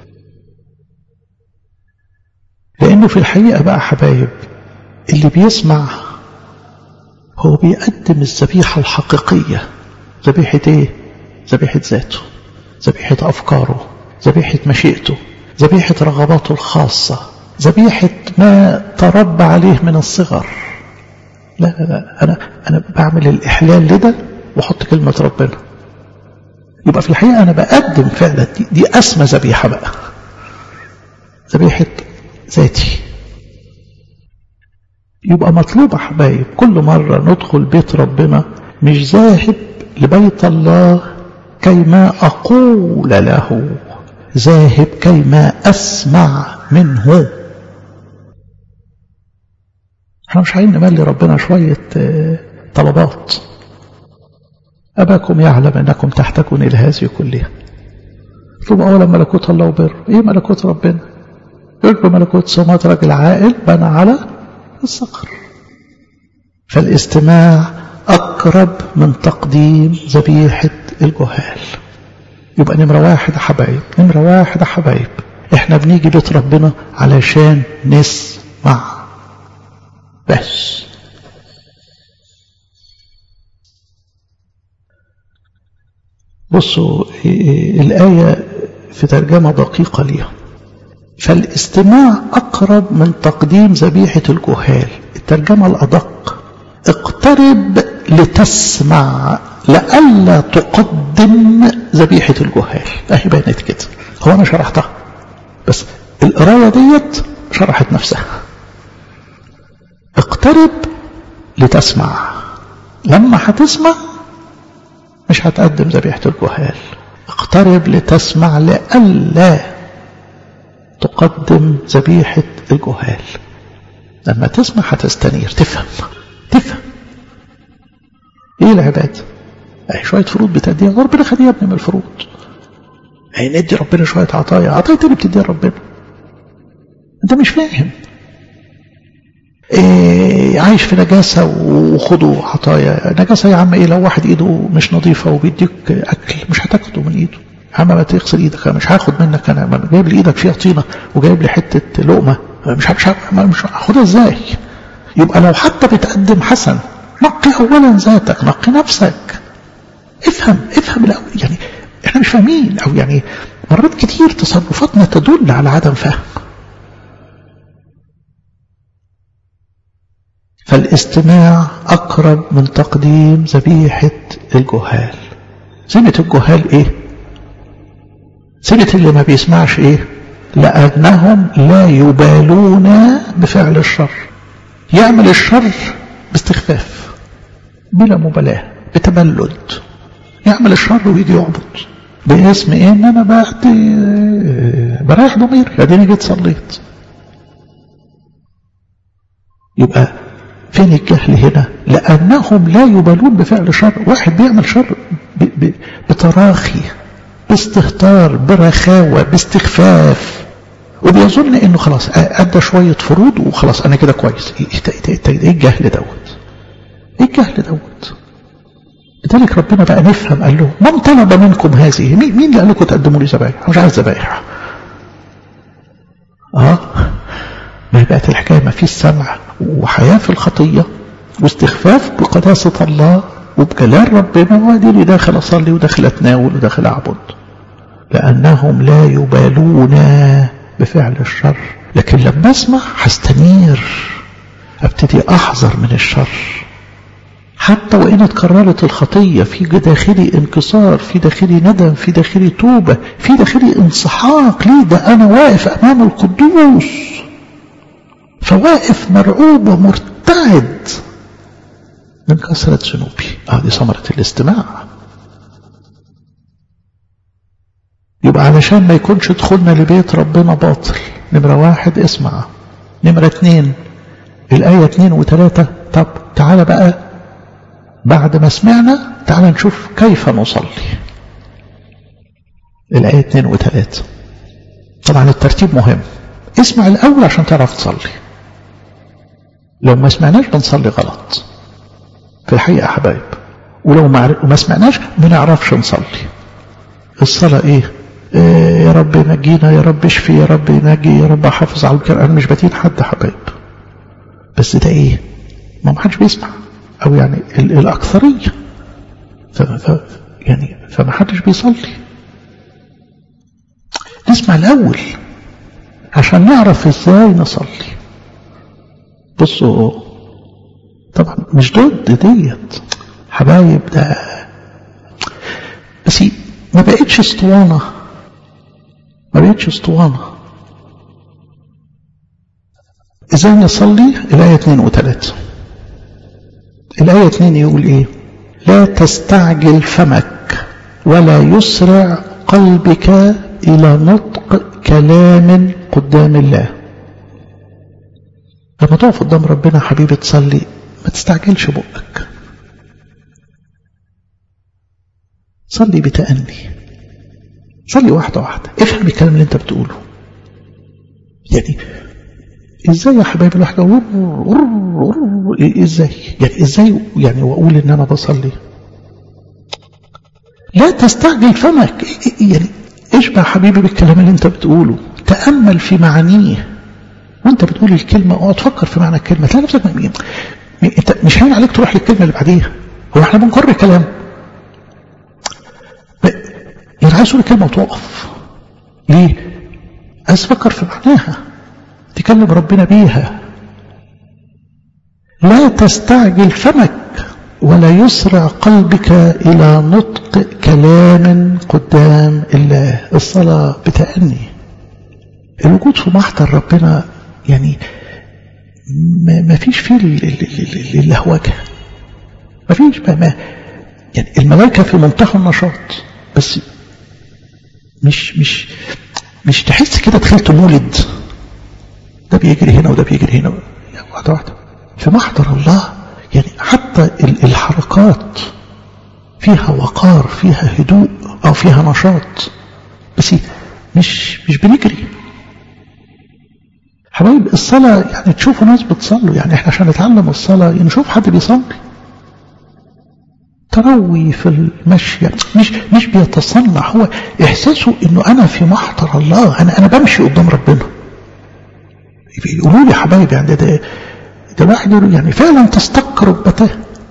لأنه في الحقيقة بقى حبايب اللي بيسمع هو بيقدم الذبيحة الحقيقية ذبيحة ايه ذبيحة ذاته ذبيحة أفكاره ذبيحة مشيئته ذبيحة رغباته الخاصة ذبيحة ما تربى عليه من الصغر لا لا لا أنا, أنا بعمل الإحلال لده وحط كلمة ربنا يبقى في الحقيقة أنا بقدم فعلا دي, دي أسمى ذبيحة بقى ذبيحة ذاتي يبقى مطلوب حبايب كل مرة ندخل بيت ربنا مش ذاهب لبيت الله كيما أقول له ذاهب كيما أسمع منه احنا مش عايزين نملي ربنا شوية طلبات أباكم يعلم أنكم تحتاجون إلى هذه كلها اطلبوا أولا ملكوت الله وبر إيه ملكوت ربنا يرجو ملكوت سمات راجل عاقل بنى على الصقر فالاستماع أقرب من تقديم ذبيحة الجهال يبقى نمرة واحد حبايب نمرة واحد حبايب احنا بنيجي بيت ربنا علشان نسمع بس بصوا الآية في ترجمة دقيقة ليها فالاستماع أقرب من تقديم ذبيحة الجهال الترجمة الأدق اقترب لتسمع لئلا تقدم ذبيحة الجهال اهي بانت كده هو أنا شرحتها بس القراية ديت شرحت نفسها اقترب لتسمع لما هتسمع مش هتقدم ذبيحة الجهال اقترب لتسمع لئلا تقدم ذبيحة الجهال لما تسمع هتستنير تفهم تفهم ايه العبادة اهي شوية فروض بتديها ربنا خديها ابني من الفروض اهي ندي ربنا شوية عطايا عطايا اللي بتديها ربنا انت مش فاهم إيه عايش في نجاسة وخدوا عطايا نجاسة يا عم ايه لو واحد ايده مش نظيفة وبيديك اكل مش هتاخده من ايده يا عم ما تغسل ايدك انا مش هاخد منك انا جايب لي ايدك فيها طينة وجايب لي حتة لقمة مش مش مش هاخدها ازاي يبقى لو حتى بتقدم حسن نقي اولا ذاتك نقي نفسك افهم افهم الأول يعني احنا مش فاهمين او يعني مرات كتير تصرفاتنا تدل على عدم فهم فالاستماع أقرب من تقديم ذبيحة الجهال زينة الجهال إيه زينة اللي ما بيسمعش إيه لأنهم لا يبالون بفعل الشر يعمل الشر باستخفاف بلا مبالاة بتبلد يعمل الشر ويجي يعبد باسم ايه ان انا بعد بريح ضميري اديني جيت صليت يبقى فين الجهل هنا لأنهم لا يبالون بفعل شر واحد بيعمل شر ب ب بتراخي باستهتار برخاوة باستخفاف وبيظن انه خلاص ادى شوية فروض وخلاص انا كده كويس ايه الجهل دوت ايه الجهل دوت لذلك ربنا بقى نفهم قال له من طلب منكم هذه مين اللي قال لكم تقدموا لي ذبايح مش عايز ذبايح اه ما بقت الحكاية ما فيش سمع وحياة في الخطية واستخفاف بقداسة الله وبجلال ربنا واديني داخل اصلي وداخل اتناول وداخل اعبد لانهم لا يبالون بفعل الشر لكن لما اسمع هستنير ابتدي احذر من الشر حتى وان اتكررت الخطيه في داخلي انكسار في داخلي ندم في داخلي توبه في داخلي انسحاق ليه ده انا واقف امام القدوس فواقف مرعوب ومرتعد من كثرة ذنوبي اه دي ثمرة الاستماع يبقى علشان ما يكونش دخولنا لبيت ربنا باطل نمرة واحد اسمع نمرة اتنين الآية اتنين وتلاتة طب تعالى بقى بعد ما سمعنا تعالى نشوف كيف نصلي الآية اتنين وتلاتة طبعا الترتيب مهم اسمع الأول عشان تعرف تصلي لو ما سمعناش بنصلي غلط في الحقيقة حبايب ولو ما سمعناش ما نعرفش نصلي الصلاة ايه إيه يا رب نجينا يا رب اشفي يا رب نجي يا رب حافظ على الكلام انا مش بدين حد حبايب بس ده ايه ما حدش بيسمع او يعني ال الاكثريه ف ف يعني فما حدش بيصلي نسمع الاول عشان نعرف ازاي نصلي بصوا طبعا مش ضد ديت حبايب ده بس ما بقتش اسطوانه ما بقتش اسطوانة ازاي نصلي الآية 2 و3 الآية 2 يقول ايه لا تستعجل فمك ولا يسرع قلبك إلى نطق كلام قدام الله لما تقف قدام ربنا حبيبي تصلي ما تستعجلش بقك صلي بتأني صلي واحدة واحدة افهم الكلام اللي انت بتقوله يعني ازاي يا حبايبي الواحد ازاي يعني ازاي يعني واقول ان انا بصلي لا تستعجل فمك يعني اشبع حبيبي بالكلام اللي انت بتقوله تأمل في معانيه وانت بتقول الكلمة اقعد تفكر في معنى الكلمة تلاقي نفسك م... م... انت مش هين عليك تروح للكلمة اللي بعديها هو احنا بنقر كلام يعني عايز تقول كلمة وتقف ليه؟ عايز تفكر في معناها تكلم ربنا بيها لا تستعجل فمك ولا يسرع قلبك إلى نطق كلام قدام الله الصلاة بتأني الوجود في محضر ربنا يعني ما فيش فيه اللهوجة ما فيش ما يعني الملائكة في منتهى النشاط بس مش مش مش تحس كده دخلت مولد ده بيجري هنا وده بيجري هنا واحدة واحدة في محضر الله يعني حتى الحركات فيها وقار فيها هدوء أو فيها نشاط بس مش مش بنجري حبايب الصلاة يعني تشوفوا ناس بتصلوا يعني احنا عشان نتعلم الصلاة نشوف حد بيصلي تروي في المشي مش مش بيتصنع هو احساسه انه انا في محضر الله انا انا بمشي قدام ربنا يقولوا لي حبايبي يعني ده ده الواحد يعني فعلا تستق ركبته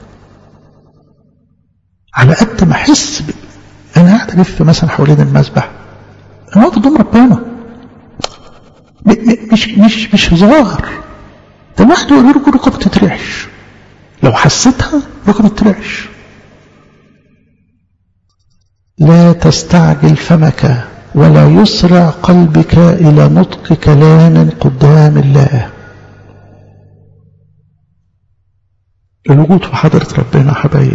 على قد ما احس انا قاعد الف مثلا حوالين المسبح انا واقف قدام ربنا مش مش مش هزار ده الواحد يقول له ركبه تترعش لو حسيتها ركبه تترعش لا تستعجل فمك ولا يسرع قلبك إلى نطق كلام قدام الله الوجود في حضرة ربنا حبايب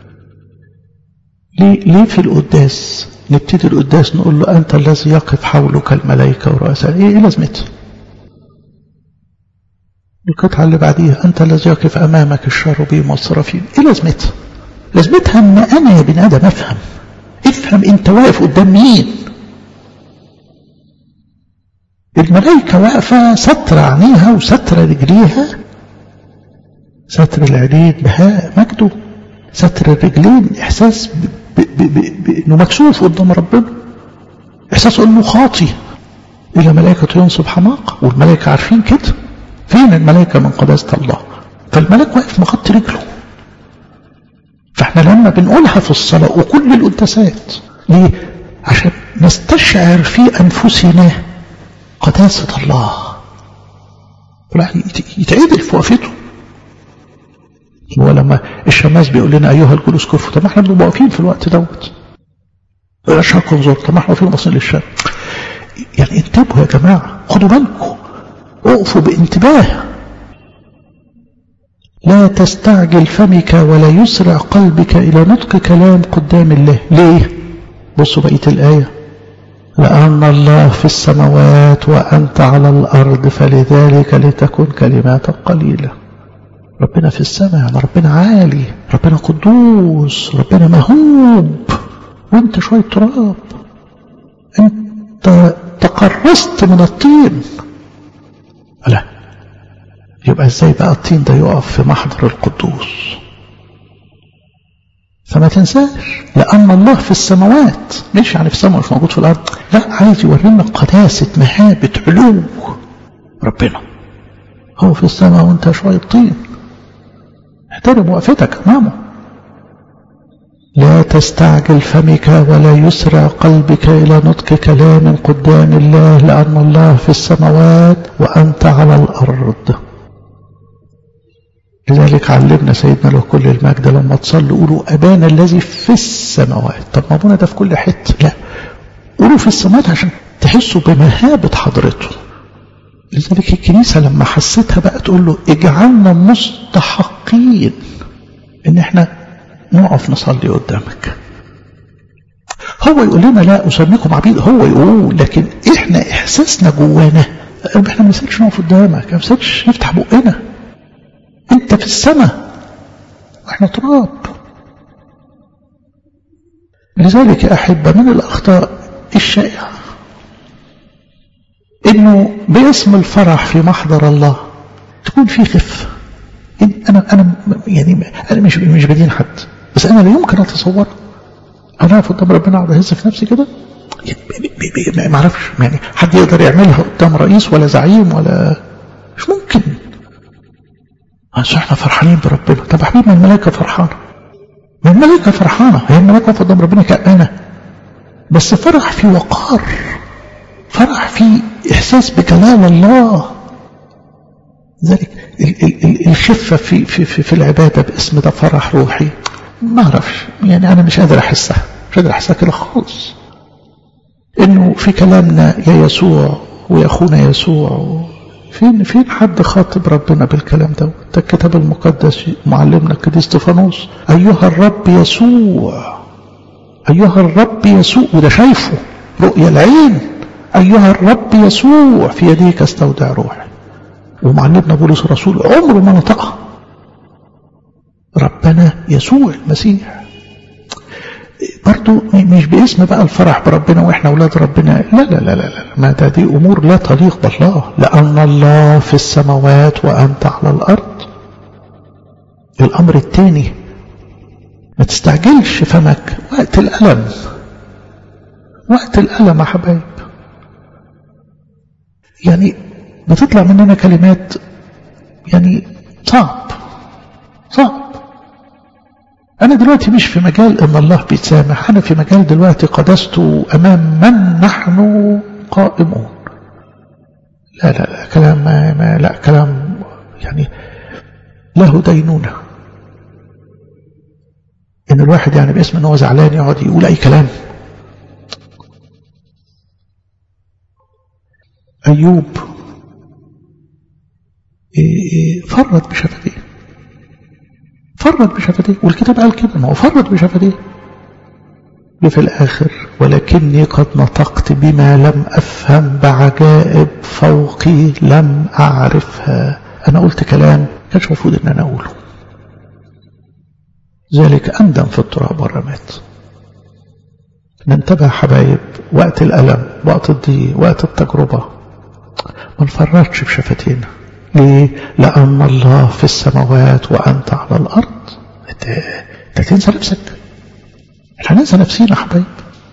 ليه, ليه في القداس نبتدي القداس نقول له أنت الذي يقف حولك الملائكة ورؤساء إيه, إيه لازمتها القطعة اللي بعديها أنت الذي يقف أمامك الشربيم والصرافيم إيه لازمتها لازمتها أن أنا يا بني آدم أفهم افهم أنت واقف قدام مين الملائكة واقفة ستر عينيها وستر رجليها ستر العينين بهاء مجده ستر الرجلين إحساس بأنه مكسوف قدام ربنا إحساس أنه خاطي إلى ملائكة ينصب حماقة والملائكة عارفين كده فين الملائكة من قداسة الله فالملك واقف مغطي رجله احنا لما بنقولها في الصلاة وكل القداسات ليه عشان نستشعر في أنفسنا قداسة الله الواحد يتعدل في وقفته هو لما الشماس بيقول لنا أيها الجلوس كفوا طب ما احنا بنبقى واقفين في الوقت دوت الشرق انظر طب ما احنا واقفين باصين للشرق يعني انتبهوا يا جماعة خدوا بالكم اقفوا بانتباه لا تستعجل فمك ولا يسرع قلبك إلى نطق كلام قدام الله ليه بصوا بقية الآية لأن الله في السماوات وأنت على الأرض فلذلك لتكن كلماتك قليلة ربنا في السماء يعني ربنا عالي ربنا قدوس ربنا مهوب وانت شوية تراب انت تقرصت من الطين لا يبقى ازاي بقى الطين ده يقف في محضر القدوس فما تنساش لأن الله في السماوات مش يعني في السماء مش موجود في الأرض لا عايز يورينا قداسة مهابة علو ربنا هو في السماء وانت شوية طين احترم وقفتك أمامه لا تستعجل فمك ولا يسرع قلبك إلى نطق كلام قدام الله لأن الله في السماوات وأنت على الأرض لذلك علمنا سيدنا له كل المجد لما تصلوا قولوا أبانا الذي في السماوات طب ما أبونا ده في كل حتة لا قولوا في السماوات عشان تحسوا بمهابة حضرته لذلك الكنيسة لما حسيتها بقى تقول له اجعلنا مستحقين ان احنا نقف نصلي قدامك هو يقول لنا لا أسميكم عبيد هو يقول لكن احنا احساسنا جوانا احنا ما نسالش نقف قدامك ما نسالش نفتح بقنا انت في السماء واحنا تراب لذلك يا أحبة من الأخطاء الشائعة إنه باسم الفرح في محضر الله تكون في خفة أنا أنا يعني أنا مش مش بدين حد بس أنا لا يمكن أتصور أنا أقف قدام ربنا أقعد أهز في نفسي كده ما أعرفش يعني حد يقدر يعملها قدام رئيس ولا زعيم ولا مش ممكن عشان احنا فرحانين بربنا طب حبيبي ما الملائكة فرحانة ما الملائكة فرحانة هي الملائكة قدام ربنا كأنا بس فرح في وقار فرح في إحساس بكلام الله ذلك الخفة في, في, في, في العبادة باسم ده فرح روحي ما أعرفش يعني أنا مش قادر أحسها مش قادر أحسها كده خالص إنه في كلامنا يا يسوع ويا أخونا يسوع فين فين حد خاطب ربنا بالكلام ده الكتاب المقدس معلمنا القديس استفانوس أيها الرب يسوع أيها الرب يسوع وده شايفه رؤيا العين أيها الرب يسوع في يديك استودع روحي ومعلمنا بولس الرسول عمره ما نطقها ربنا يسوع المسيح برضو مش باسم بقى الفرح بربنا واحنا اولاد ربنا لا لا لا لا, لا. ما ده دي امور لا تليق بالله لان الله في السماوات وانت على الارض الامر الثاني ما تستعجلش فمك وقت الالم وقت الالم يا حبايب يعني بتطلع مننا كلمات يعني صعب صعب أنا دلوقتي مش في مجال أن الله بيتسامح أنا في مجال دلوقتي قدسته أمام من نحن قائمون لا لا لا كلام ما, ما لا كلام يعني له دينونة إن الواحد يعني باسم أنه زعلان يقعد يقول أي كلام أيوب فرط بشفتيه فرط بشفتيه والكتاب قال كده ما هو فرط بشفتيه في الآخر ولكني قد نطقت بما لم أفهم بعجائب فوقي لم أعرفها أنا قلت كلام كانش المفروض إن أنا أقوله ذلك أندم في التراب والرمات ننتبه حبايب وقت الألم وقت الضيق وقت التجربة ما نفرطش بشفتينا ليه؟ لأن الله في السماوات وأنت على الأرض أنت تنسى نفسك احنا ننسى نفسينا حبايب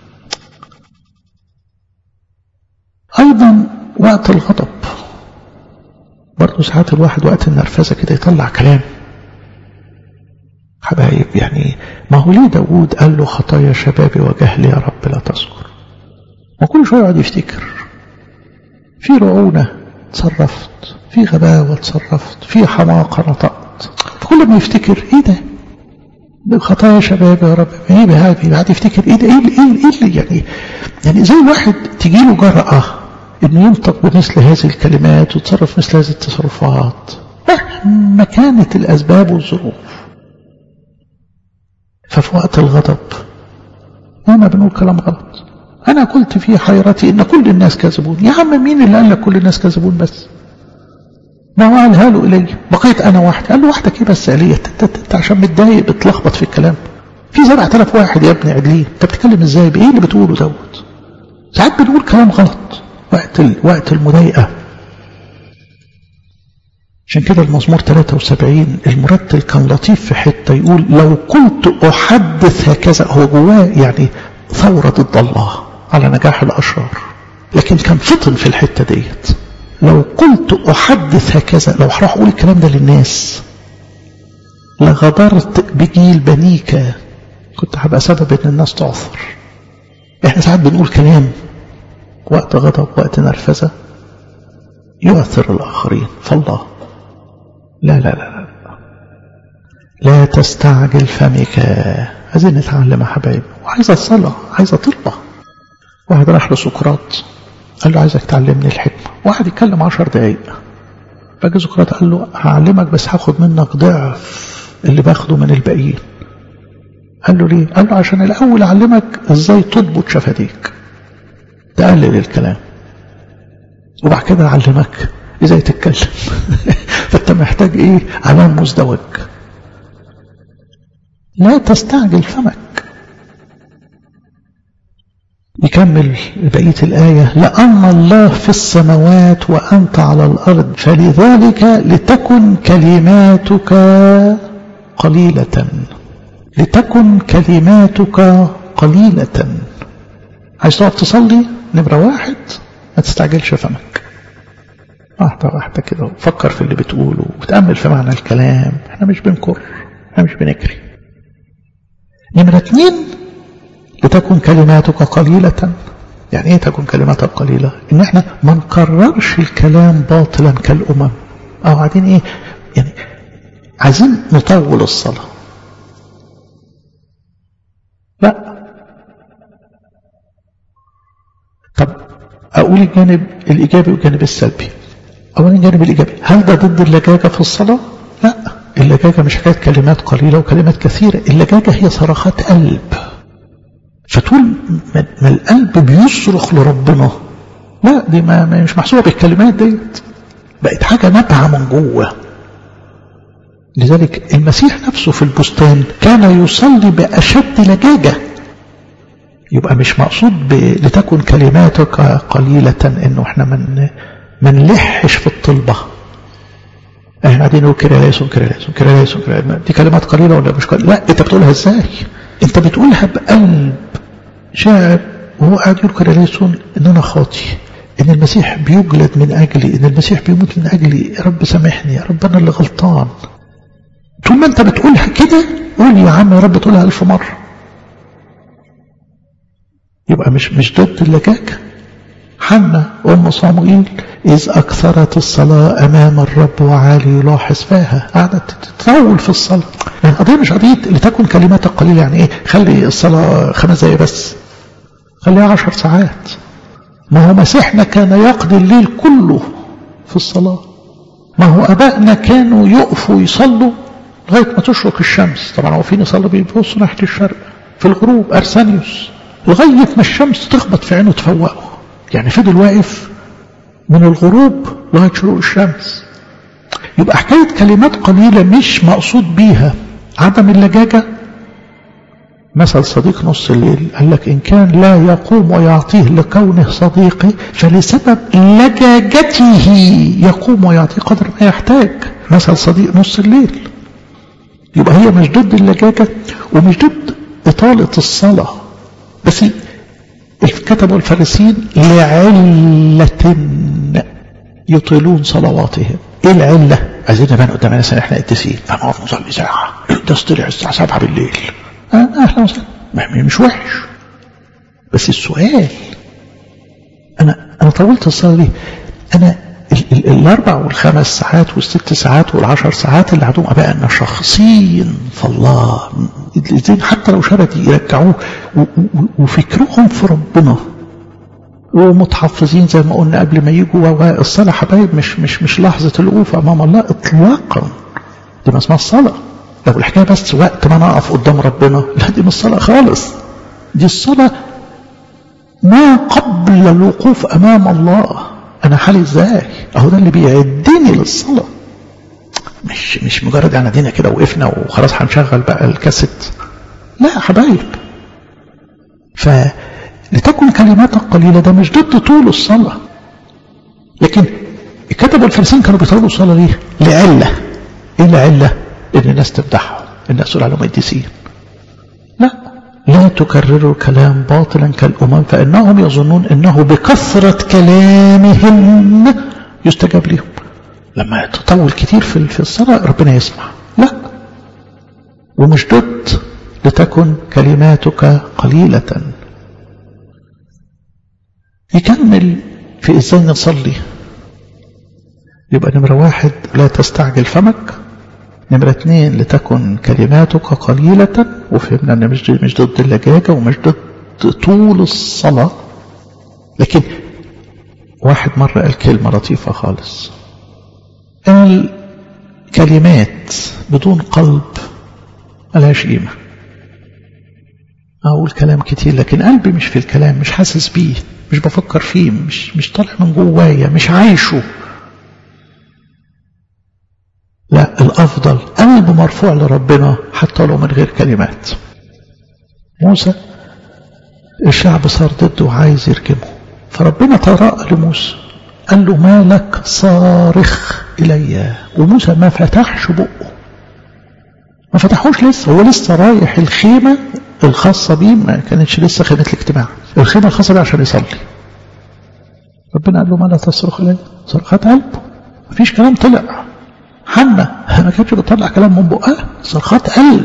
أيضا وقت الغضب برضه ساعات الواحد وقت النرفزة كده يطلع كلام حبايب يعني ما هو ليه داود قال له خطايا شبابي وجهلي يا رب لا تذكر ما كل شوية يقعد يفتكر في رعونة تصرفت في غباوة تصرفت في حماقة نطقت فكل ما يفتكر ايه ده خطايا شباب يا رب ايه بهذه بعد يفتكر ايه ده ايه اللي ايه اللي يعني يعني زي واحد تجي له جرأة انه ينطق بمثل هذه الكلمات ويتصرف مثل هذه التصرفات مهما كانت الاسباب والظروف ففي وقت الغضب هنا بنقول كلام غلط انا قلت في حيرتي ان كل الناس كاذبون يا عم مين اللي قال لك كل الناس كاذبون بس ما هو قالها له إلي بقيت أنا وحدي قال له وحدك إيه بس آلية أنت عشان متضايق بتلخبط في الكلام في 7000 واحد يا ابني عدلين أنت بتتكلم إزاي بإيه اللي بتقوله دوت ساعات بنقول كلام غلط وقت ال... وقت المضايقة عشان كده المزمور 73 المرتل كان لطيف في حتة يقول لو كنت أحدث هكذا هو جواه يعني ثورة ضد الله على نجاح الأشرار لكن كان فطن في الحتة ديت لو قلت أحدث هكذا لو هروح أقول الكلام ده للناس لغدرت بجيل بنيك كنت هبقى سبب ان الناس تعثر احنا ساعات بنقول كلام وقت غضب وقت نرفزة يؤثر الآخرين فالله لا لا لا لا لا تستعجل فمك عايزين نتعلم يا حبايبي وعايزة الصلاة عايزة طلبة واحد راح لسقراط قال له عايزك تعلمني الحكمة واحد يتكلم عشر دقايق فجأة سقراط قال له هعلمك بس هاخد منك ضعف اللي باخده من الباقيين قال له ليه قال له عشان الأول أعلمك ازاي تضبط شفتيك تقلل الكلام وبعد كده أعلمك ازاي تتكلم فانت محتاج ايه علام مزدوج لا تستعجل فمك يكمل بقية الآية لأن الله في السماوات وأنت على الأرض فلذلك لتكن كلماتك قليلة لتكن كلماتك قليلة عايز تقف تصلي نمرة واحد ما تستعجلش فمك واحدة واحدة كده وفكر في اللي بتقوله وتأمل في معنى الكلام احنا مش بنكر احنا مش بنجري نمرة اتنين لتكن كلماتك قليلة يعني ايه تكن كلماتك قليلة ان احنا ما نكررش الكلام باطلا كالامم او قاعدين ايه يعني عايزين نطول الصلاة لا طب اقول الجانب الايجابي والجانب السلبي اولا الجانب الايجابي هل ده ضد اللجاجة في الصلاة لا اللجاجة مش حكاية كلمات قليلة وكلمات كثيرة اللجاجة هي صرخات قلب فطول ما القلب بيصرخ لربنا لا دي ما مش محسوبة بالكلمات ديت بقت حاجة نابعة من جوه لذلك المسيح نفسه في البستان كان يصلي بأشد لجاجة يبقى مش مقصود ب... لتكن كلماتك قليلة انه احنا من ما نلحش في الطلبة احنا قاعدين نقول كريليسون كريليسون كريليسون دي كلمات قليلة ولا مش قليلة لا انت بتقولها ازاي انت بتقولها بقلب شاعر وهو قاعد يقول كريليسون ان انا خاطي ان المسيح بيجلد من اجلي ان المسيح بيموت من اجلي يا رب سامحني يا رب انا اللي غلطان طول ما انت بتقولها كده قول يا عم يا رب تقولها الف مرة يبقى مش مش ضد اللجاجة حنا أم صموئيل إذ أكثرت الصلاة أمام الرب وعالي يلاحظ فيها قعدت تطول في الصلاة يعني القضية مش قضية لتكن كلماتك قليلة يعني إيه خلي الصلاة خمس دقايق بس خليها عشر ساعات ما هو مسيحنا كان يقضي الليل كله في الصلاة ما هو أبائنا كانوا يقفوا يصلوا لغاية ما تشرق الشمس طبعا هو فين يصلي بيبصوا ناحية الشرق في الغروب أرسانيوس لغاية ما الشمس تخبط في عينه تفوقه يعني فضل واقف من الغروب لغاية شروق الشمس يبقى حكاية كلمات قليلة مش مقصود بيها عدم اللجاجة مثل صديق نص الليل قال لك إن كان لا يقوم ويعطيه لكونه صديقي فلسبب لجاجته يقوم ويعطيه قدر ما يحتاج مثل صديق نص الليل يبقى هي مش ضد اللجاجة ومش ضد إطالة الصلاة بس كتبوا الفارسيين لعلة يطيلون صلواتهم ايه العلة عايزين نبان قدام الناس ان احنا قديسين فنقعد نصلي ساعة القداس طلع الساعة 7 بالليل آه أهلا وسهلا مش وحش بس السؤال أنا أنا طولت الصلاة دي أنا ال ال الأربع والخمس ساعات والست ساعات والعشر ساعات اللي عندهم أبائنا شخصين في الله الذين حتى لو شرد يرجعوه وفكرهم في ربنا ومتحفظين زي ما قلنا قبل ما يجوا والصلاة حبايب مش مش مش لحظة الوقوف أمام الله إطلاقا دي ما اسمها الصلاة لو الحكاية بس وقت ما أنا أقف قدام ربنا لا دي مش الصلاة خالص دي الصلاة ما قبل الوقوف أمام الله أنا حالي إزاي أهو ده اللي بيعدني للصلاة مش مش مجرد يعني دينا كده وقفنا وخلاص هنشغل بقى الكاسيت لا يا حبايب فلتكن كلماتك قليلة ده مش ضد طول الصلاة لكن الكتب الفرسان كانوا بيطولوا الصلاة ليه؟ لعلة ايه العلة؟ ان الناس تمدحهم الناس تقول عليهم قديسين لا لا تكرروا الكلام باطلا كالأمم فإنهم يظنون أنه بكثرة كلامهم يستجاب لهم لما تطول كتير في في الصلاة ربنا يسمع لا ومش ضد لتكن كلماتك قليلة يكمل في ازاي نصلي يبقى نمرة واحد لا تستعجل فمك نمرة اثنين لتكن كلماتك قليلة وفهمنا ان مش مش ضد اللجاجة ومش ضد طول الصلاة لكن واحد مرة قال كلمة لطيفة خالص قال كلمات بدون قلب ملهاش قيمة أقول كلام كتير لكن قلبي مش في الكلام مش حاسس بيه مش بفكر فيه مش مش طالع من جوايا مش عايشه لا الأفضل قلب مرفوع لربنا حتى لو من غير كلمات موسى الشعب صار ضده وعايز يرجمه فربنا تراءى لموسى قال له مالك صارخ إلي وموسى ما فتحش بقه ما فتحوش لسه هو لسه رايح الخيمة الخاصة بيه ما كانتش لسه خيمة الاجتماع الخيمة الخاصة بيه عشان يصلي ربنا قال له ما لا تصرخ إلي صرخات قلب مفيش كلام طلع حنة ما كانتش بتطلع كلام من بقها صرخات قلب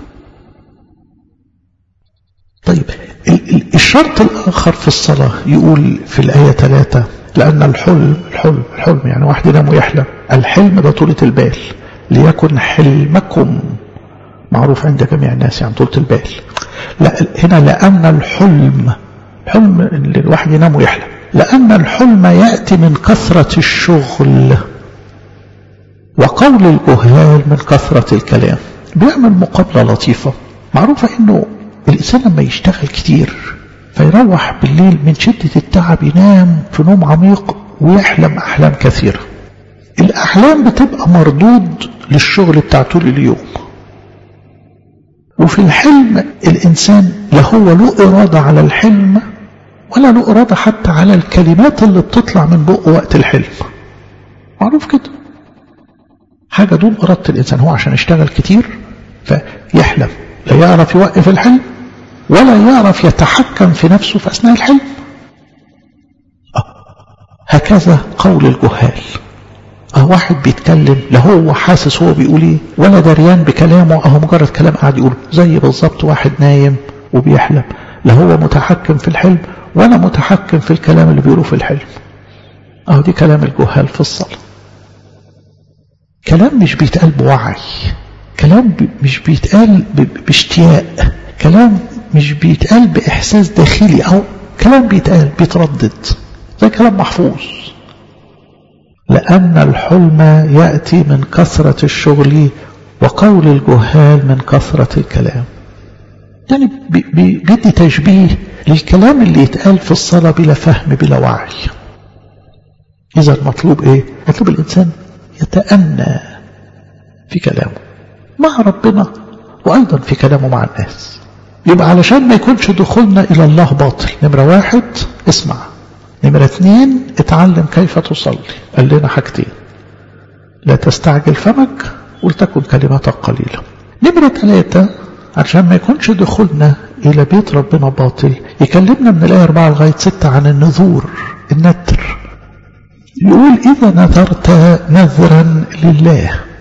طيب الشرط الآخر في الصلاة يقول في الآية ثلاثة لأن الحلم الحلم الحلم يعني واحد ينام ويحلم الحلم ده طولة البال ليكن حلمكم معروف عند جميع الناس يعني طولة البال لا هنا لأن الحلم الحلم اللي الواحد ينام ويحلم لأن الحلم يأتي من كثرة الشغل وقول الجهال من كثرة الكلام بيعمل مقابلة لطيفة معروفة انه الانسان لما يشتغل كتير فيروح بالليل من شدة التعب ينام في نوم عميق ويحلم احلام كثيرة الاحلام بتبقى مردود للشغل بتاع طول اليوم وفي الحلم الانسان لا هو له ارادة على الحلم ولا له ارادة حتى على الكلمات اللي بتطلع من بقه وقت الحلم معروف كده حاجة دون إرادة الإنسان هو عشان يشتغل كتير فيحلم لا يعرف يوقف الحلم ولا يعرف يتحكم في نفسه في أثناء الحلم آه. هكذا قول الجهال اه واحد بيتكلم لا هو حاسس هو بيقول ايه ولا دريان بكلامه اهو مجرد كلام قاعد يقول زي بالظبط واحد نايم وبيحلم لا هو متحكم في الحلم ولا متحكم في الكلام اللي بيقوله في الحلم اهو دي كلام الجهال في الصلاه كلام مش بيتقال بوعي كلام مش بيتقال باشتياق كلام مش بيتقال بإحساس داخلي أو كلام بيتقال بيتردد زي كلام محفوظ لأن الحلم يأتي من كثرة الشغل وقول الجهال من كثرة الكلام يعني بيدي تشبيه للكلام اللي يتقال في الصلاة بلا فهم بلا وعي إذا المطلوب إيه؟ مطلوب الإنسان يتأنى في كلامه مع ربنا وأيضا في كلامه مع الناس يبقى علشان ما يكونش دخولنا إلى الله باطل نمرة واحد اسمع نمرة اثنين اتعلم كيف تصلي قال لنا حاجتين لا تستعجل فمك ولتكن كلماتك قليلة نمرة ثلاثة عشان ما يكونش دخولنا إلى بيت ربنا باطل يكلمنا من الآية 4 لغاية 6 عن النذور النذر يقول إذا نذرت نذرا لله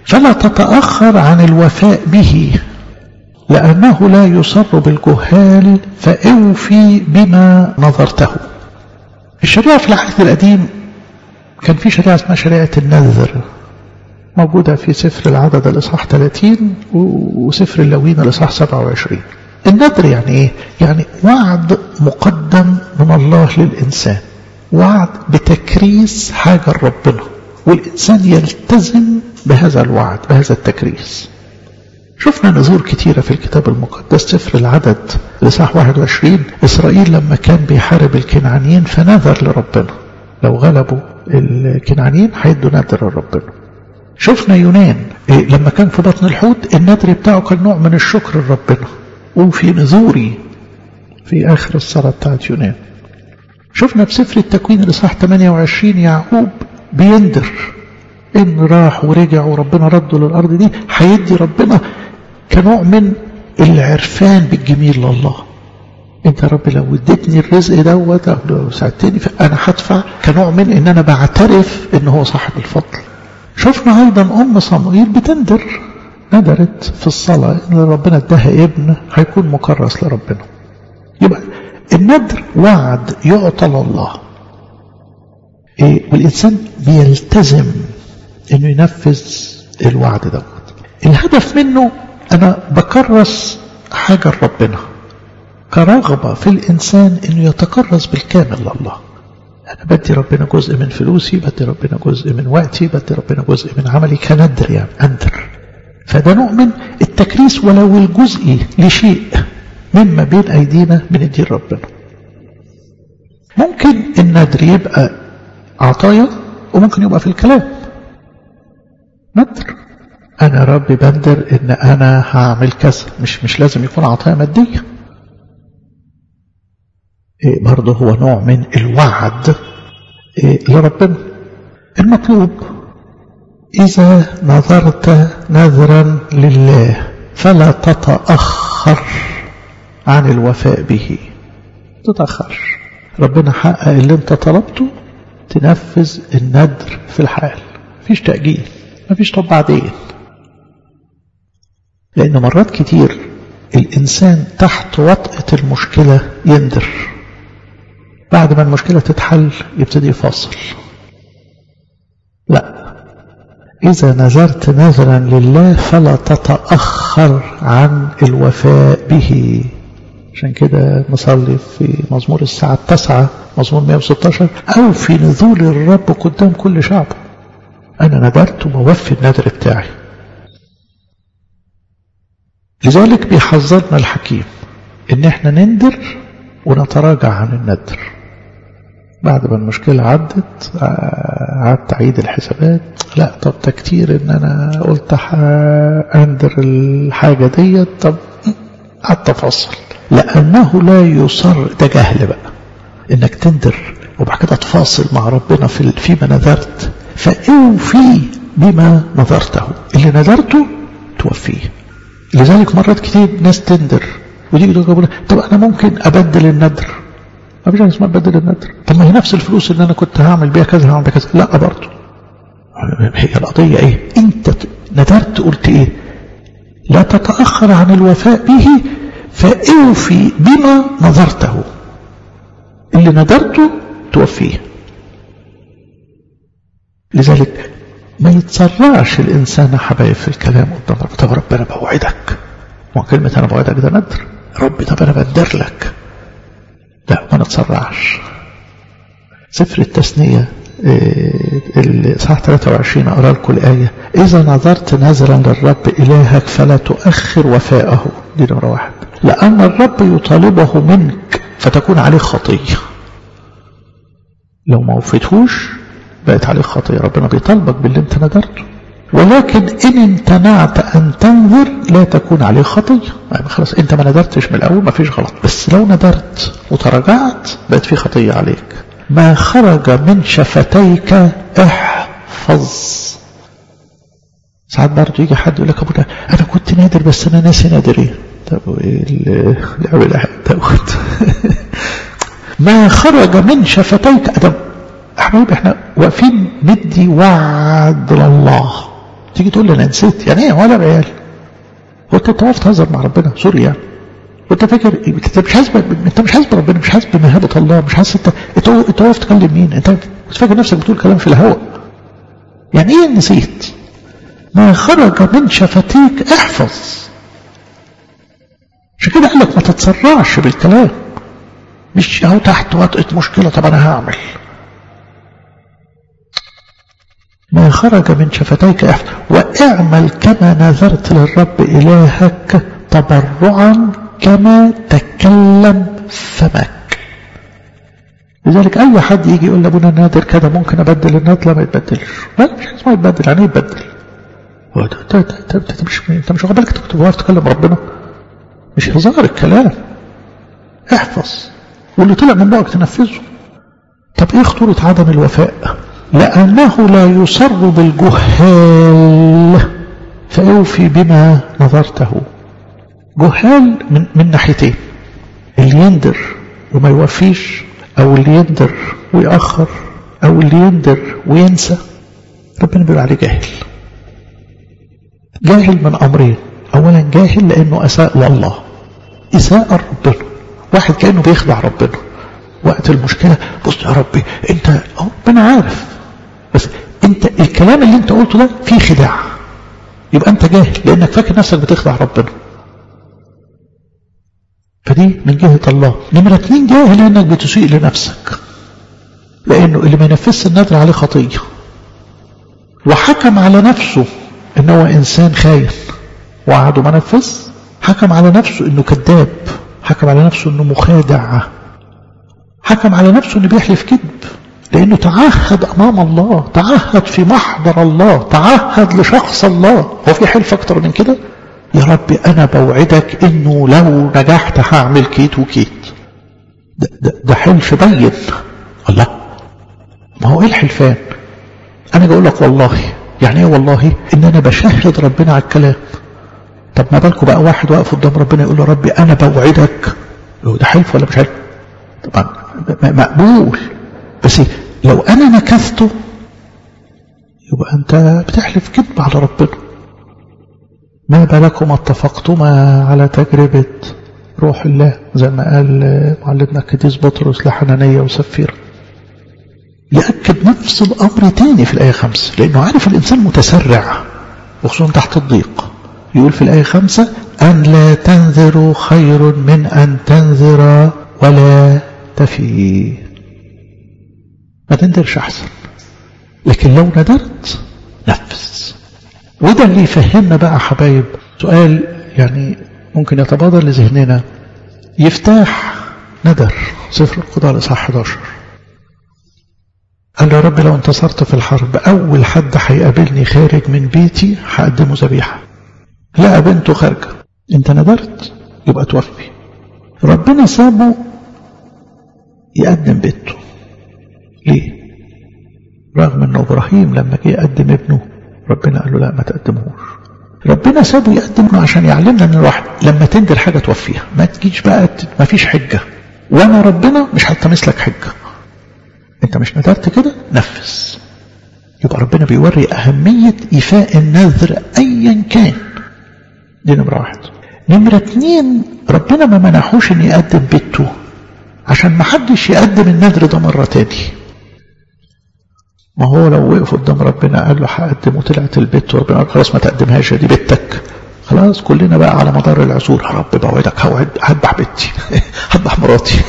فلا تتأخر عن الوفاء به لأنه لا يصر بالجهال فأوفي بما نظرته الشريعة في العهد القديم كان في شريعة اسمها شريعة النذر موجودة في سفر العدد الإصحاح 30 وسفر اللوين الإصحاح 27 النذر يعني إيه؟ يعني وعد مقدم من الله للإنسان وعد بتكريس حاجة ربنا والإنسان يلتزم بهذا الوعد بهذا التكريس شفنا نذور كتيرة في الكتاب المقدس سفر العدد لصح 21 إسرائيل لما كان بيحارب الكنعانيين فنذر لربنا لو غلبوا الكنعانيين هيدوا نذر لربنا شفنا يونان إيه لما كان في بطن الحوت النذر بتاعه كان نوع من الشكر لربنا وفي نذوري في آخر الصلاة بتاعت يونان شفنا في سفر التكوين الإصحاح 28 يعقوب بيندر إن راح ورجع وربنا رده للأرض دي هيدي ربنا كنوع من العرفان بالجميل لله انت يا رب لو اديتني الرزق دوت او لو ساعدتني فانا هدفع كنوع من ان انا بعترف ان هو صاحب الفضل شفنا ايضا ام صموئيل بتندر ندرت في الصلاة ان ربنا اداها ابن هيكون مكرس لربنا يبقى الندر وعد يعطى لله إيه والإنسان بيلتزم انه ينفذ الوعد دوت الهدف منه انا بكرس حاجة لربنا كرغبة في الإنسان انه يتكرس بالكامل لله أنا بدي ربنا جزء من فلوسي بدي ربنا جزء من وقتي بدي ربنا جزء من عملي كندر يعني أندر فده نوع من التكريس ولو الجزء لشيء مما بين أيدينا بنديه ربنا ممكن الندر يبقى عطايا وممكن يبقى في الكلام ندر أنا ربي بندر إن أنا هعمل كذا مش مش لازم يكون عطايا مادية إيه برضه هو نوع من الوعد إيه لربنا المطلوب إذا نظرت نذرا لله فلا تتأخر عن الوفاء به تتأخر ربنا حقق اللي انت طلبته تنفذ الندر في الحال مفيش تأجيل مفيش طب بعدين لأن مرات كتير الإنسان تحت وطأة المشكلة يندر بعد ما المشكلة تتحل يبتدي يفاصل لا إذا نذرت نذرا لله فلا تتأخر عن الوفاء به عشان كده نصلي في مزمور الساعة التاسعة مزمور 116 أو في نذور الرب قدام كل شعبه أنا ندرت وبوفي النذر بتاعي لذلك بيحذرنا الحكيم إن احنا نندر ونتراجع عن الندر بعد ما المشكلة عدت قعدت أعيد الحسابات لا طب ده كتير إن أنا قلت أندر الحاجة ديت طب قعدت أفصل لأنه لا يصر ده جهل بقى إنك تندر وبعد كده تفاصل مع ربنا في فيما نذرت فأوفي بما نذرته اللي نذرته توفيه لذلك مرات كتير ناس تندر وتيجي تقول طب أنا ممكن أبدل الندر ما فيش حاجه اسمها بدل الندر طب ما هي نفس الفلوس اللي انا كنت هعمل بيها كذا هعمل بيها كذا لا برضه هي القضيه ايه انت ندرت قلت ايه لا تتاخر عن الوفاء به فاوفي بما نظرته اللي ندرته توفيه لذلك ما يتسرعش الانسان حبايب في الكلام قدام ربنا طب ربنا بوعدك ما كلمه انا بوعدك ده ندر ربي طب انا بدر لك لا ما نتسرعش سفر التثنية الإصحاح 23 أقرأ لكم الآية إذا نظرت نذرا للرب إلهك فلا تؤخر وفاءه دي نمرة واحد لأن الرب يطالبه منك فتكون عليه خطية لو ما وفيتهوش بقت عليه خطية ربنا بيطالبك باللي انت نذرته ولكن إن امتنعت أن تنذر لا تكون عليه خطية يعني خلاص أنت ما نذرتش من الأول ما فيش غلط بس لو نذرت وتراجعت بقت في خطية عليك ما خرج من شفتيك احفظ ساعات برضه يجي حد يقول لك ابونا انا كنت نادر بس انا ناسي نادر ايه طب وايه اللي عمل دوت ما خرج من شفتيك ادم حبايبي احنا واقفين ندي وعد لله تيجي تقول لي انا نسيت يعني ايه ولا عيال وانت انت واقف تهزر مع ربنا سوري يعني وانت فاكر انت مش حاسس انت مش حاسس بربنا مش حاسس بمهابه الله مش حاسس انت انت انت واقف تكلم مين انت مش فاكر نفسك بتقول كلام في الهواء يعني ايه نسيت ما خرج من شفتيك احفظ عشان كده قال لك ما تتسرعش بالكلام مش اهو تحت وطئة مشكلة طب انا هعمل ما خرج من شفتيك احفظ واعمل كما نذرت للرب الهك تبرعا كما تكلم فمك لذلك اي حد يجي يقول لابونا نادر كده ممكن ابدل النادر لا ما يتبدلش لا مش اسمه يتبدل يعني يتبدل هو انت انت مش انت مش واخد بالك انت كنت تكلم ربنا مش هزار الكلام احفظ واللي طلع من بقك تنفذه طب ايه خطورة عدم الوفاء لأنه لا يصر بالجهال فأوفي بما نظرته جهال من, من ناحيتين اللي يندر وما يوفيش أو اللي يندر ويأخر أو اللي يندر وينسى ربنا بيقول عليه جاهل جاهل من أمرين أولا جاهل لأنه أساء والله إساءة ربنا واحد كأنه بيخدع ربنا وقت المشكلة بص يا ربي انت ربنا عارف بس انت الكلام اللي انت قلته ده فيه خداع يبقى انت جاهل لانك فاكر نفسك بتخدع ربنا فدي من جهة الله نمرة اتنين جاهل لانك بتسيء لنفسك لانه اللي ما ينفذش النذر عليه خطية وحكم على نفسه ان هو انسان خاين وقعد ما نفذ حكم على نفسه انه كذاب حكم على نفسه انه مخادع حكم على نفسه انه بيحلف كذب لانه تعهد امام الله تعهد في محضر الله تعهد لشخص الله هو في حلف اكتر من كده يا رب انا بوعدك انه لو نجحت هعمل كيت وكيت ده, ده, ده حلف بين الله ما هو ايه الحلفان انا بقول لك والله يعني ايه والله ان انا بشهد ربنا على الكلام طب ما بالكم بقى واحد واقف قدام ربنا يقول له ربي انا بوعدك ده حلف ولا مش حلف طبعا مقبول بس لو انا نكثته يبقى انت بتحلف كذب على ربنا ما بالكم اتفقتما على تجربة روح الله زي ما قال معلمنا القديس بطرس لحنانية وسفيرة يأكد نفس الأمر تاني في الآية خمسة لأنه عارف الإنسان متسرع وخصوصا تحت الضيق يقول في الآية خمسة أن لا تنذروا خير من أن تنذر ولا تفي ما تنذرش أحسن لكن لو ندرت نفذ وده اللي يفهمنا بقى حبايب سؤال يعني ممكن يتبادر لذهننا يفتح ندر سفر القضاء الإصحاح 11 قال يا رب لو انتصرت في الحرب أول حد هيقابلني خارج من بيتي هقدمه ذبيحة لقى بنته خارجة انت ندرت يبقى توفي ربنا سابه يقدم بنته ليه رغم ان ابراهيم لما جه يقدم ابنه ربنا قال له لا ما تقدمهوش ربنا سابه يقدم عشان يعلمنا ان الواحد لما تندر حاجه توفيها ما تجيش بقى ما فيش حجه وانا ربنا مش هلتمس لك حجه انت مش ندرت كده نفذ يبقى ربنا بيوري اهميه ايفاء النذر ايا كان دي نمرة واحد نمرة اتنين ربنا ما منحوش ان يقدم بيته عشان ما حدش يقدم النذر ده مرة تاني ما هو لو وقف قدام ربنا قال له هقدم وطلعت البيت وربنا قال خلاص ما تقدمهاش دي بيتك خلاص كلنا بقى على مدار العصور يا رب بوعدك هوعد هذبح بنتي هذبح مراتي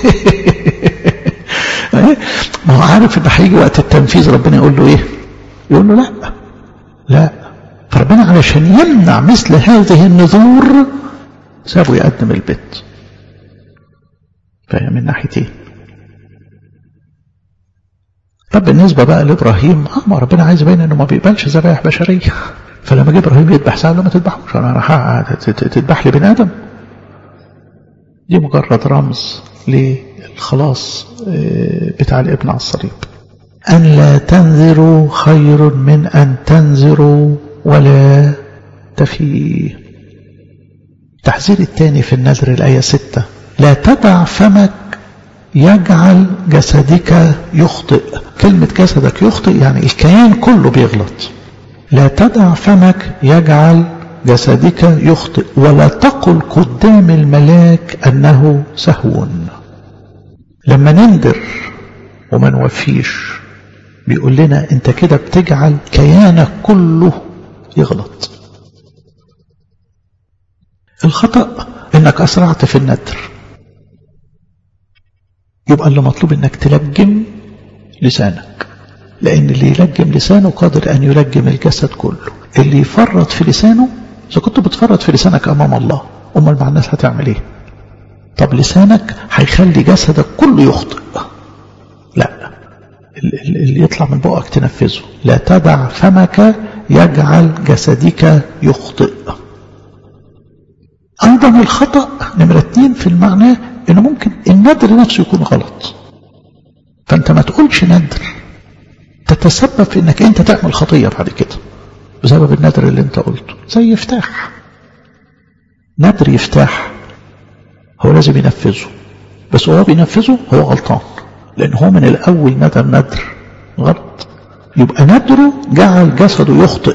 ما هو عارف ان هيجي وقت التنفيذ ربنا يقول له ايه يقول له لا لا فربنا علشان يمنع مثل هذه النذور سابه يقدم البيت فهي من ناحيتين طب بالنسبة بقى لإبراهيم اه ما ربنا عايز يبين انه ما بيقبلش ذبائح بشرية فلما جه ابراهيم يذبح سأل له ما تذبحوش انا تذبح لي بني ادم دي مجرد رمز للخلاص بتاع الابن على الصليب أن لا تنذروا خير من أن تنذروا ولا تفي التحذير الثاني في النذر الآية ستة لا تدع فمك يجعل جسدك يخطئ كلمة جسدك يخطئ يعني الكيان كله بيغلط لا تدع فمك يجعل جسدك يخطئ ولا تقل قدام الملاك أنه سهو لما نندر وما نوفيش بيقول لنا انت كده بتجعل كيانك كله يغلط الخطأ انك اسرعت في الندر يبقى اللي مطلوب انك تلجم لسانك لان اللي يلجم لسانه قادر ان يلجم الجسد كله اللي يفرط في لسانه اذا كنت بتفرط في لسانك امام الله امال مع الناس هتعمل ايه طب لسانك هيخلي جسدك كله يخطئ لا اللي يطلع من بقك تنفذه لا تدع فمك يجعل جسدك يخطئ أيضا الخطأ نمرة اتنين في المعنى إنه ممكن الندر نفسه يكون غلط فأنت ما تقولش ندر تتسبب في إنك أنت تعمل خطية بعد كده بسبب الندر اللي أنت قلته زي يفتاح ندر يفتاح هو لازم ينفذه بس هو بينفذه هو غلطان لأن هو من الأول ندر ندر غلط يبقى ندره جعل جسده يخطئ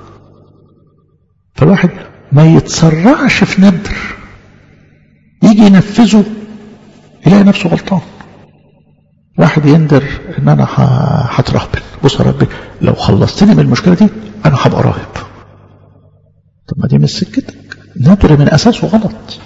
فالواحد ما يتسرعش في ندر يجي ينفذه يلاقي نفسه غلطان واحد يندر ان انا هترهبن بص يا ربي لو خلصتني من المشكله دي انا هبقى راهب طب ما دي مش سكتك ندر من اساسه غلط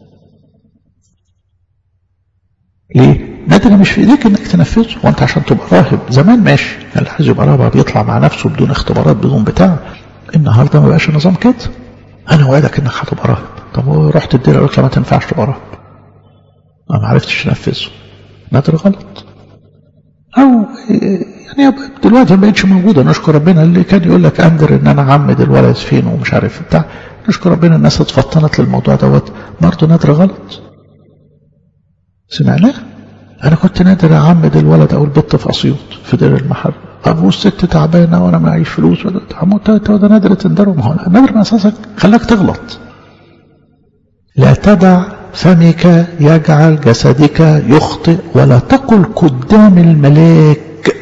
ليه ندر مش في ايديك انك تنفذه وانت عشان تبقى راهب زمان ماشي اللي عايز يبقى راهب بيطلع مع نفسه بدون اختبارات بدون بتاع النهارده ما بقاش النظام كده انا وعدك انك هتبقى راهب طب رحت الديره قلت ما تنفعش تبقى راهب انا ما عرفتش انفذه ندر غلط او يعني دلوقتي ما بقتش موجوده نشكر ربنا اللي كان يقول لك اندر ان انا عمد الولد فين ومش عارف بتاع نشكر ربنا الناس اتفطنت للموضوع دوت برضه ندر غلط سمعناه انا كنت نادر اعمد الولد او البت في اسيوط في دير المحل طب والست تعبانه وانا معيش فلوس عمود ده نادر تندره ما هو نادر من اساسك خلاك تغلط لا تدع فمك يجعل جسدك يخطئ ولا تقل قدام الملاك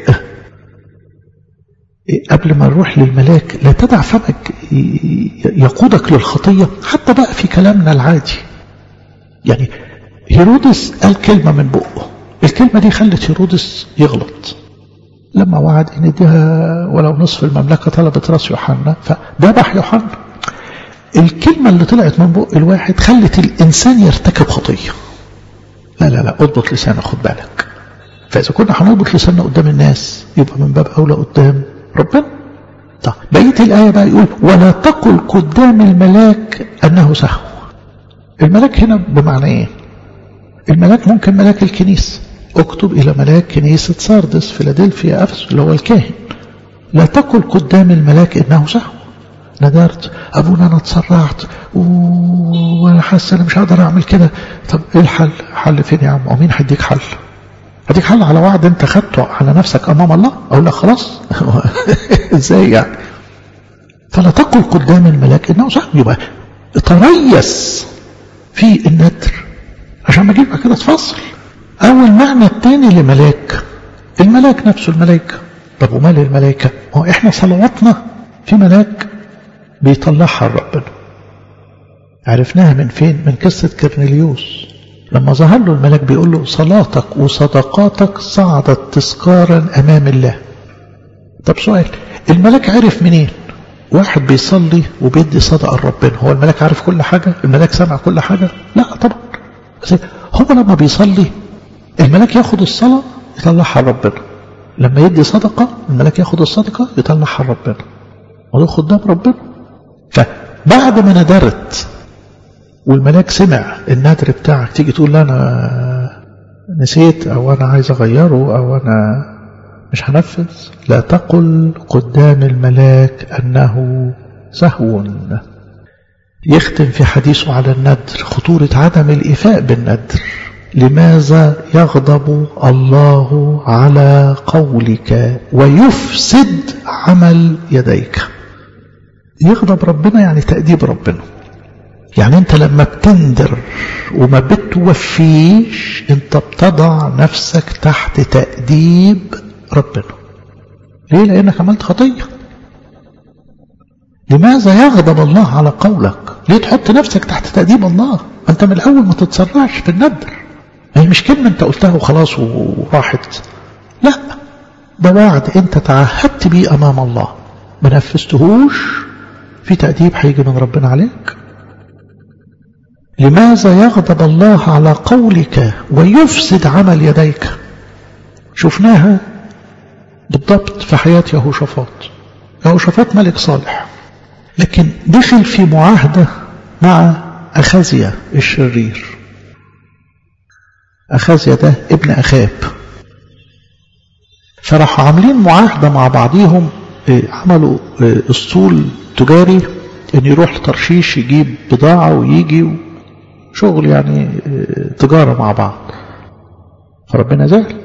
قبل ما نروح للملاك لا تدع فمك يقودك للخطية حتى بقى في كلامنا العادي يعني هيرودس قال كلمة من بقه الكلمة دي خلت هيرودس يغلط لما وعد ان يديها ولو نصف المملكة طلبت راس يوحنا فذبح يوحنا الكلمة اللي طلعت من بق الواحد خلت الإنسان يرتكب خطية لا لا لا اضبط لسانك خد بالك فإذا كنا هنضبط لساننا قدام الناس يبقى من باب أولى قدام ربنا طيب بقية الآية بقى يقول ولا تقل قدام الملاك أنه سهو الملاك هنا بمعنى إيه الملاك ممكن ملاك الكنيسة اكتب إلى ملاك كنيسة ساردس فيلادلفيا أفسس اللي هو الكاهن لا تقل قدام الملاك إنه سهو ندرت أبونا أنا اتسرعت وأنا حاسس أنا مش هقدر أعمل كده طب إيه الحل؟ حل فين يا عم؟ ومين هيديك حل؟ هديك حل على وعد أنت خدته على نفسك أمام الله؟ أقول لك خلاص إزاي يعني؟ فلا تقل قدام الملاك إنه سهو يبقى تريث في الندر عشان ما اجيب كده تفصل اول معنى الثاني لملاك الملاك نفسه الملائكه طب ومال الملائكه هو احنا صلواتنا في ملاك بيطلعها لربنا عرفناها من فين من قصه كرنيليوس لما ظهر له الملاك بيقول له صلاتك وصدقاتك صعدت تذكارا امام الله طب سؤال الملاك عرف منين واحد بيصلي وبيدي صدقه لربنا هو الملاك عارف كل حاجه الملاك سمع كل حاجه لا طبعا هو لما بيصلي الملاك ياخد الصلاة يطلعها لربنا لما يدي صدقة الملاك ياخد الصدقة يطلعها لربنا ودول خدام ربنا فبعد ما ندرت والملاك سمع النادر بتاعك تيجي تقول لا انا نسيت او انا عايز اغيره او انا مش هنفذ لا تقل قدام الملاك انه سهو يختم في حديثه على الندر خطورة عدم الإيفاء بالندر لماذا يغضب الله على قولك ويفسد عمل يديك يغضب ربنا يعني تأديب ربنا يعني انت لما بتندر وما بتوفيش انت بتضع نفسك تحت تأديب ربنا ليه لانك عملت خطية لماذا يغضب الله على قولك ليه تحط نفسك تحت تأديب الله انت من الاول ما تتسرعش في الندر هي مش كلمة انت قلتها وخلاص وراحت لا ده وعد انت تعهدت بيه امام الله ما نفذتهوش في تأديب هيجي من ربنا عليك لماذا يغضب الله على قولك ويفسد عمل يديك شفناها بالضبط في حياة يهوشافاط يهوشافاط ملك صالح لكن دخل في معاهدة مع أخازيا الشرير أخازيا ده ابن أخاب فراحوا عاملين معاهدة مع بعضيهم عملوا اسطول تجاري ان يروح لترشيش يجيب بضاعة ويجي شغل يعني تجارة مع بعض فربنا زعل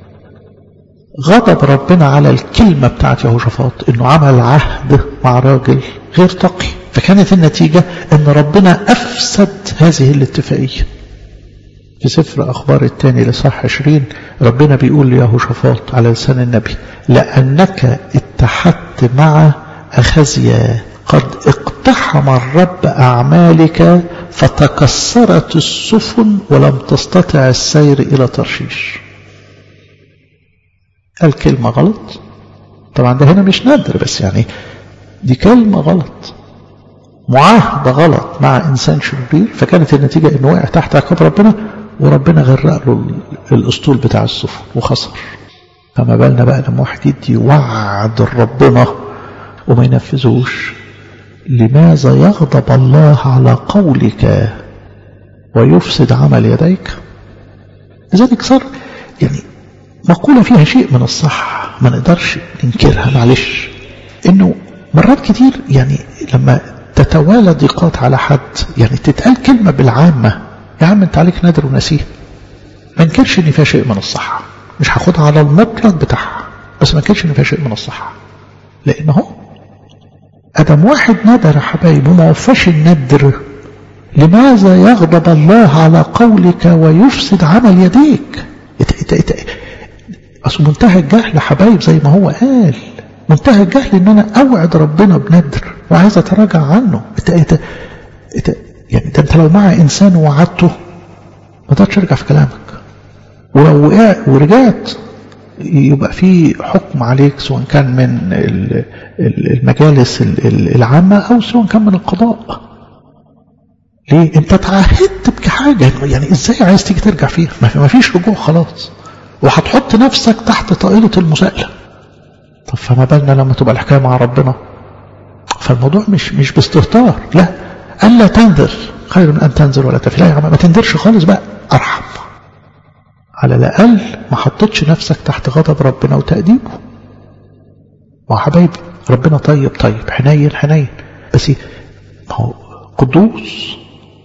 غضب ربنا على الكلمة بتاعت يهوشافاط انه عمل عهد مع راجل غير تقي فكانت النتيجة ان ربنا افسد هذه الاتفاقية في سفر أخبار الثاني لصح عشرين ربنا بيقول ليهوشافاط على لسان النبي لأنك اتحدت مع أخزيا قد اقتحم الرب أعمالك فتكسرت السفن ولم تستطع السير إلى ترشيش الكلمة غلط طبعا ده هنا مش نادر بس يعني دي كلمة غلط معاهدة غلط مع إنسان شرير فكانت النتيجة إنه وقع تحت عقاب ربنا وربنا غرق له الاسطول بتاع السفن وخسر فما بالنا بقى لما واحد يدي وعد ربنا وما ينفذوش لماذا يغضب الله على قولك ويفسد عمل يديك لذلك صار يعني مقولة فيها شيء من الصح ما نقدرش ننكرها معلش انه مرات كتير يعني لما تتوالى ضيقات على حد يعني تتقال كلمة بالعامة يا عم انت عليك نادر ونسيه ما انكرش ان فيها شيء من الصحة مش هاخدها على المطلق بتاعها بس ما انكرش ان فيها شيء من الصحة لان هو ادم واحد ندر يا حبايب وما وفاش الندر لماذا يغضب الله على قولك ويفسد عمل يديك ات ات ات اصل منتهى الجهل حبايب زي ما هو قال منتهى الجهل ان انا اوعد ربنا بندر وعايز اتراجع عنه ات ات ات يعني ده انت لو مع انسان وعدته ما تقدرش ترجع في كلامك ولو وقع ورجعت يبقى في حكم عليك سواء كان من المجالس العامة أو سواء كان من القضاء ليه انت تعهدت بحاجة يعني ازاي عايز تيجي ترجع فيها ما فيش رجوع خلاص وهتحط نفسك تحت طائلة المساءلة طب فما بالنا لما تبقى الحكاية مع ربنا فالموضوع مش مش باستهتار لا ألا تنذر خير من أن تنذر ولا تفي لا يا عم ما تنذرش خالص بقى أرحم على الأقل ما حطتش نفسك تحت غضب ربنا وتأديبه وحبايبي ربنا طيب طيب حنين حنين بس ما هو قدوس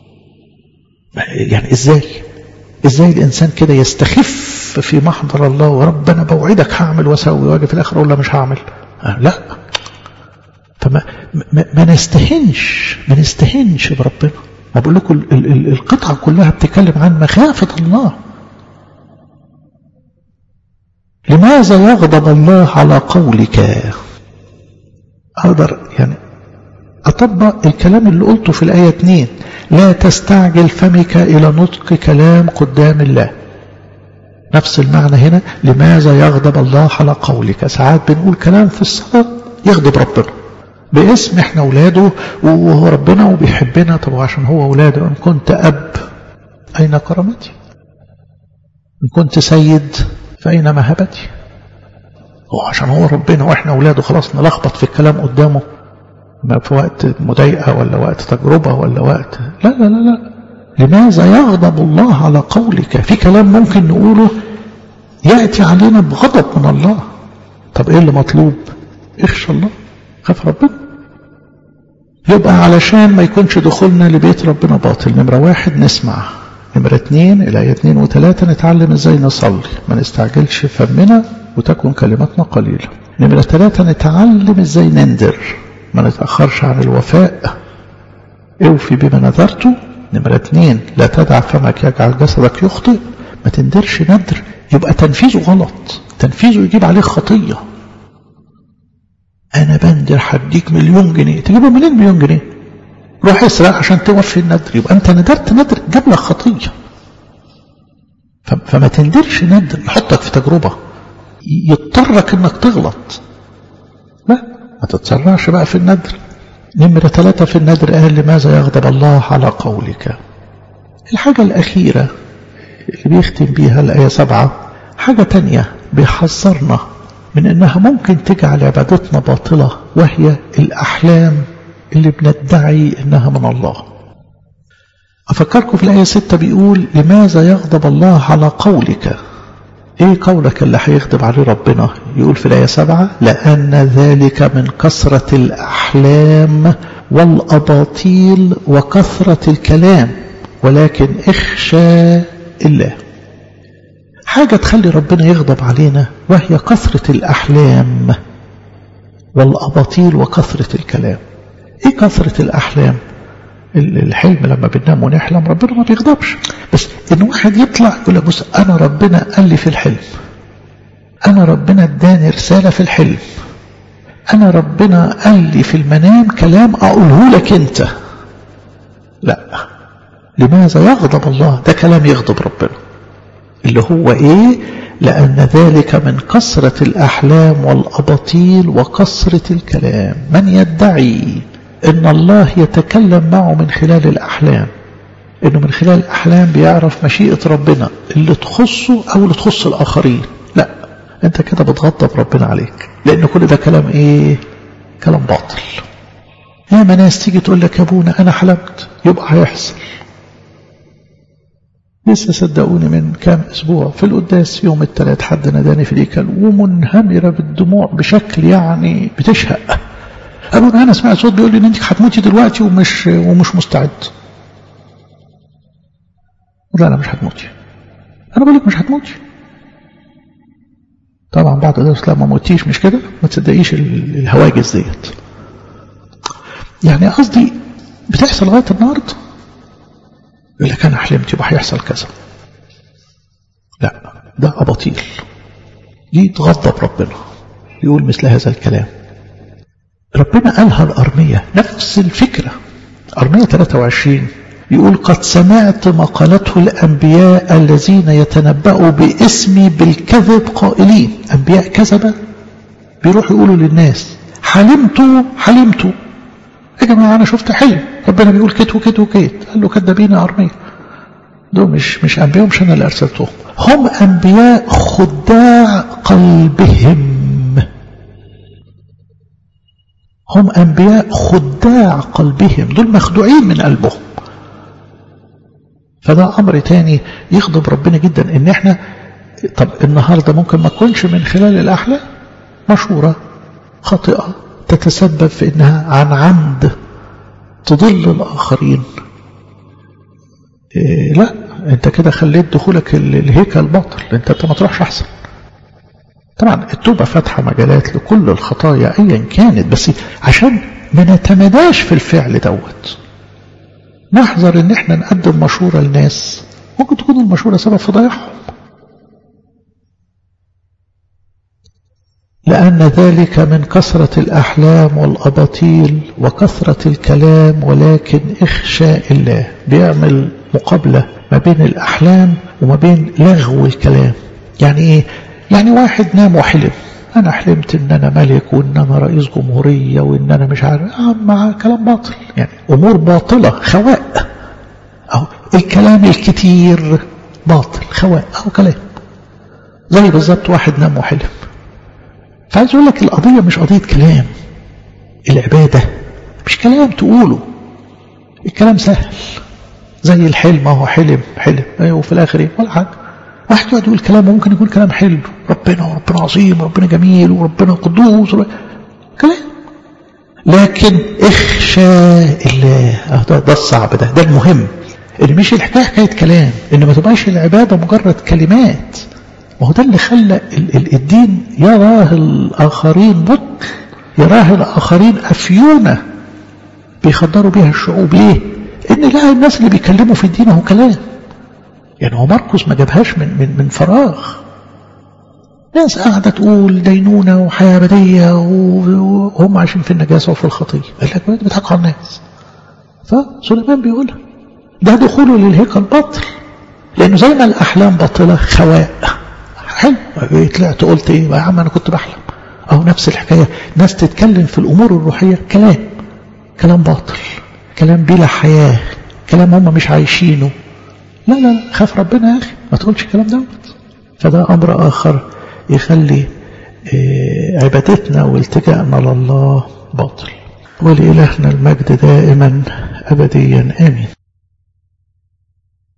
يعني ازاي ازاي الانسان كده يستخف في محضر الله وربنا بوعدك هعمل واسوي واجي في الاخر اقول له مش هعمل آه لا فما ما, ما نستهنش ما نستهنش بربنا ما بقول لكم القطعه كلها بتتكلم عن مخافه الله لماذا يغضب الله على قولك أقدر يعني أطبق الكلام اللي قلته في الآية 2 لا تستعجل فمك إلى نطق كلام قدام الله نفس المعنى هنا لماذا يغضب الله على قولك ساعات بنقول كلام في الصلاة يغضب ربنا باسم احنا اولاده وهو ربنا وبيحبنا طب عشان هو اولاده ان كنت اب اين كرامتي ان كنت سيد فأين مهبتي هو عشان هو ربنا وإحنا أولاده خلاص نلخبط في الكلام قدامه ما في وقت مضايقة ولا وقت تجربة ولا وقت لا لا لا لا لماذا يغضب الله على قولك في كلام ممكن نقوله يأتي علينا بغضب من الله طب إيه اللي مطلوب اخشى الله خاف ربنا يبقى علشان ما يكونش دخولنا لبيت ربنا باطل نمرة واحد نسمع نمرة اتنين الآية اتنين وتلاتة نتعلم ازاي نصلي ما نستعجلش فمنا وتكون كلماتنا قليلة نمرة تلاتة نتعلم ازاي نندر ما نتأخرش عن الوفاء اوفي بما نذرته نمرة اتنين لا تدع فمك يجعل جسدك يخطئ ما تندرش ندر يبقى تنفيذه غلط تنفيذه يجيب عليه خطية انا بندر هديك مليون جنيه تجيبه منين مليون جنيه روح اسرق عشان توفي الندر يبقى انت ندرت ندر جاب لك خطيه فما تندرش ندر يحطك في تجربه يضطرك انك تغلط لا ما تتسرعش بقى في الندر نمرة ثلاثة في الندر قال لماذا يغضب الله على قولك الحاجة الأخيرة اللي بيختم بيها الآية سبعة حاجة تانية بيحذرنا من أنها ممكن تجعل عبادتنا باطلة وهي الأحلام اللي بندعي أنها من الله أفكركم في الآية ستة بيقول لماذا يغضب الله على قولك ايه قولك اللي هيغضب عليه ربنا يقول في الآية سبعة لأن ذلك من كثرة الأحلام والأباطيل وكثرة الكلام ولكن اخشى الله حاجة تخلي ربنا يغضب علينا وهي كثرة الأحلام والأباطيل وكثرة الكلام ايه كثرة الأحلام الحلم لما بننام ونحلم ربنا ما بيغضبش بس ان واحد يطلع يقول لك بص انا ربنا قال لي في الحلم انا ربنا اداني رسالة في الحلم انا ربنا قال لي في المنام كلام اقوله لك انت لا لماذا يغضب الله ده كلام يغضب ربنا اللي هو ايه لأن ذلك من كثرة الأحلام والأباطيل وكثرة الكلام من يدعي ان الله يتكلم معه من خلال الأحلام انه من خلال الأحلام بيعرف مشيئة ربنا اللي تخصه او اللي تخص الآخرين لا انت كده بتغضب ربنا عليك لان كل ده كلام ايه كلام باطل ياما ناس تيجي تقول لك يا ابونا انا حلمت يبقى هيحصل لسه صدقوني من كام اسبوع في القداس يوم الثلاث حد ناداني في الهيكل ومنهمره بالدموع بشكل يعني بتشهق قالوا انا سمعت صوت بيقول لي ان انت هتموتي دلوقتي ومش ومش مستعد لا لا مش هتموتي انا بقول لك مش هتموتي طبعا بعد ده لا ما موتيش مش كده ما تصدقيش الهواجس ديت يعني قصدي بتحصل لغايه النهارده يقول لك انا حلمت يبقى هيحصل كذا لا ده اباطيل دي تغضب ربنا يقول مثل هذا الكلام ربنا قالها الأرمية نفس الفكرة أرمية 23 يقول قد سمعت ما قالته الأنبياء الذين يتنبأوا باسمي بالكذب قائلين أنبياء كذبة بيروحوا يقولوا للناس حلمتوا حلمتوا يا جماعة أنا شفت حلم ربنا بيقول كت وكت وكت قال له كذابين يا أرمية دول مش مش أنبياء مش أنا اللي أرسلتهم هم أنبياء خداع قلبهم هم أنبياء خداع قلبهم دول مخدوعين من قلبهم فده أمر تاني يغضب ربنا جدا إن إحنا طب النهاردة ممكن ما تكونش من خلال الأحلام مشورة خاطئة تتسبب في إنها عن عمد تضل الآخرين إيه لا أنت كده خليت دخولك الهيكل باطل أنت أنت ما تروحش أحسن طبعا التوبة فاتحة مجالات لكل الخطايا أيا كانت بس عشان ما نتمداش في الفعل دوت نحذر ان احنا نقدم مشورة لناس ممكن تكون المشورة سبب في ضياعهم لأن ذلك من كثرة الأحلام والأباطيل وكثرة الكلام ولكن إخشاء الله بيعمل مقابلة ما بين الأحلام وما بين لغو الكلام يعني إيه يعني واحد نام وحلم أنا حلمت إن أنا ملك وإن أنا رئيس جمهورية وإن أنا مش عارف آه مع كلام باطل يعني أمور باطلة خواء أو الكلام الكتير باطل خواء أو كلام زي بالظبط واحد نام وحلم فعايز أقول لك القضية مش قضية كلام العبادة مش كلام تقوله الكلام سهل زي الحلم اهو حلم حلم ايوه وفي الاخر ايه ولا حاجه واحد يقعد يقول كلام ممكن يقول كلام حلو ربنا وربنا عظيم وربنا جميل وربنا قدوس كلام لكن اخشى الله ده, ده الصعب ده ده المهم ان مش الحكايه حكايه كلام ان ما تبقاش العباده مجرد كلمات ما هو ده اللي خلى الدين يراه الاخرين بطل يراه الاخرين افيونه بيخدروا بيها الشعوب ليه؟ ان لا الناس اللي بيكلموا في الدين هو كلام يعني هو مرقس ما جابهاش من من من فراغ ناس قاعدة تقول دينونة وحياة أبدية وهم عايشين في النجاسة وفي الخطية قال لك بيضحكوا على الناس فسليمان بيقولها ده دخوله للهيكل باطل لأنه زي ما الأحلام باطلة خواء حلو طلعت قلت إيه يا عم أنا كنت بحلم أو نفس الحكاية ناس تتكلم في الأمور الروحية كلام كلام باطل كلام بلا حياة كلام هم مش عايشينه لا لا لا خاف ربنا يا أخي ما تقولش الكلام دوت فده أمر آخر يخلي عبادتنا والتجاءنا لله باطل ولإلهنا المجد دائما أبديا آمين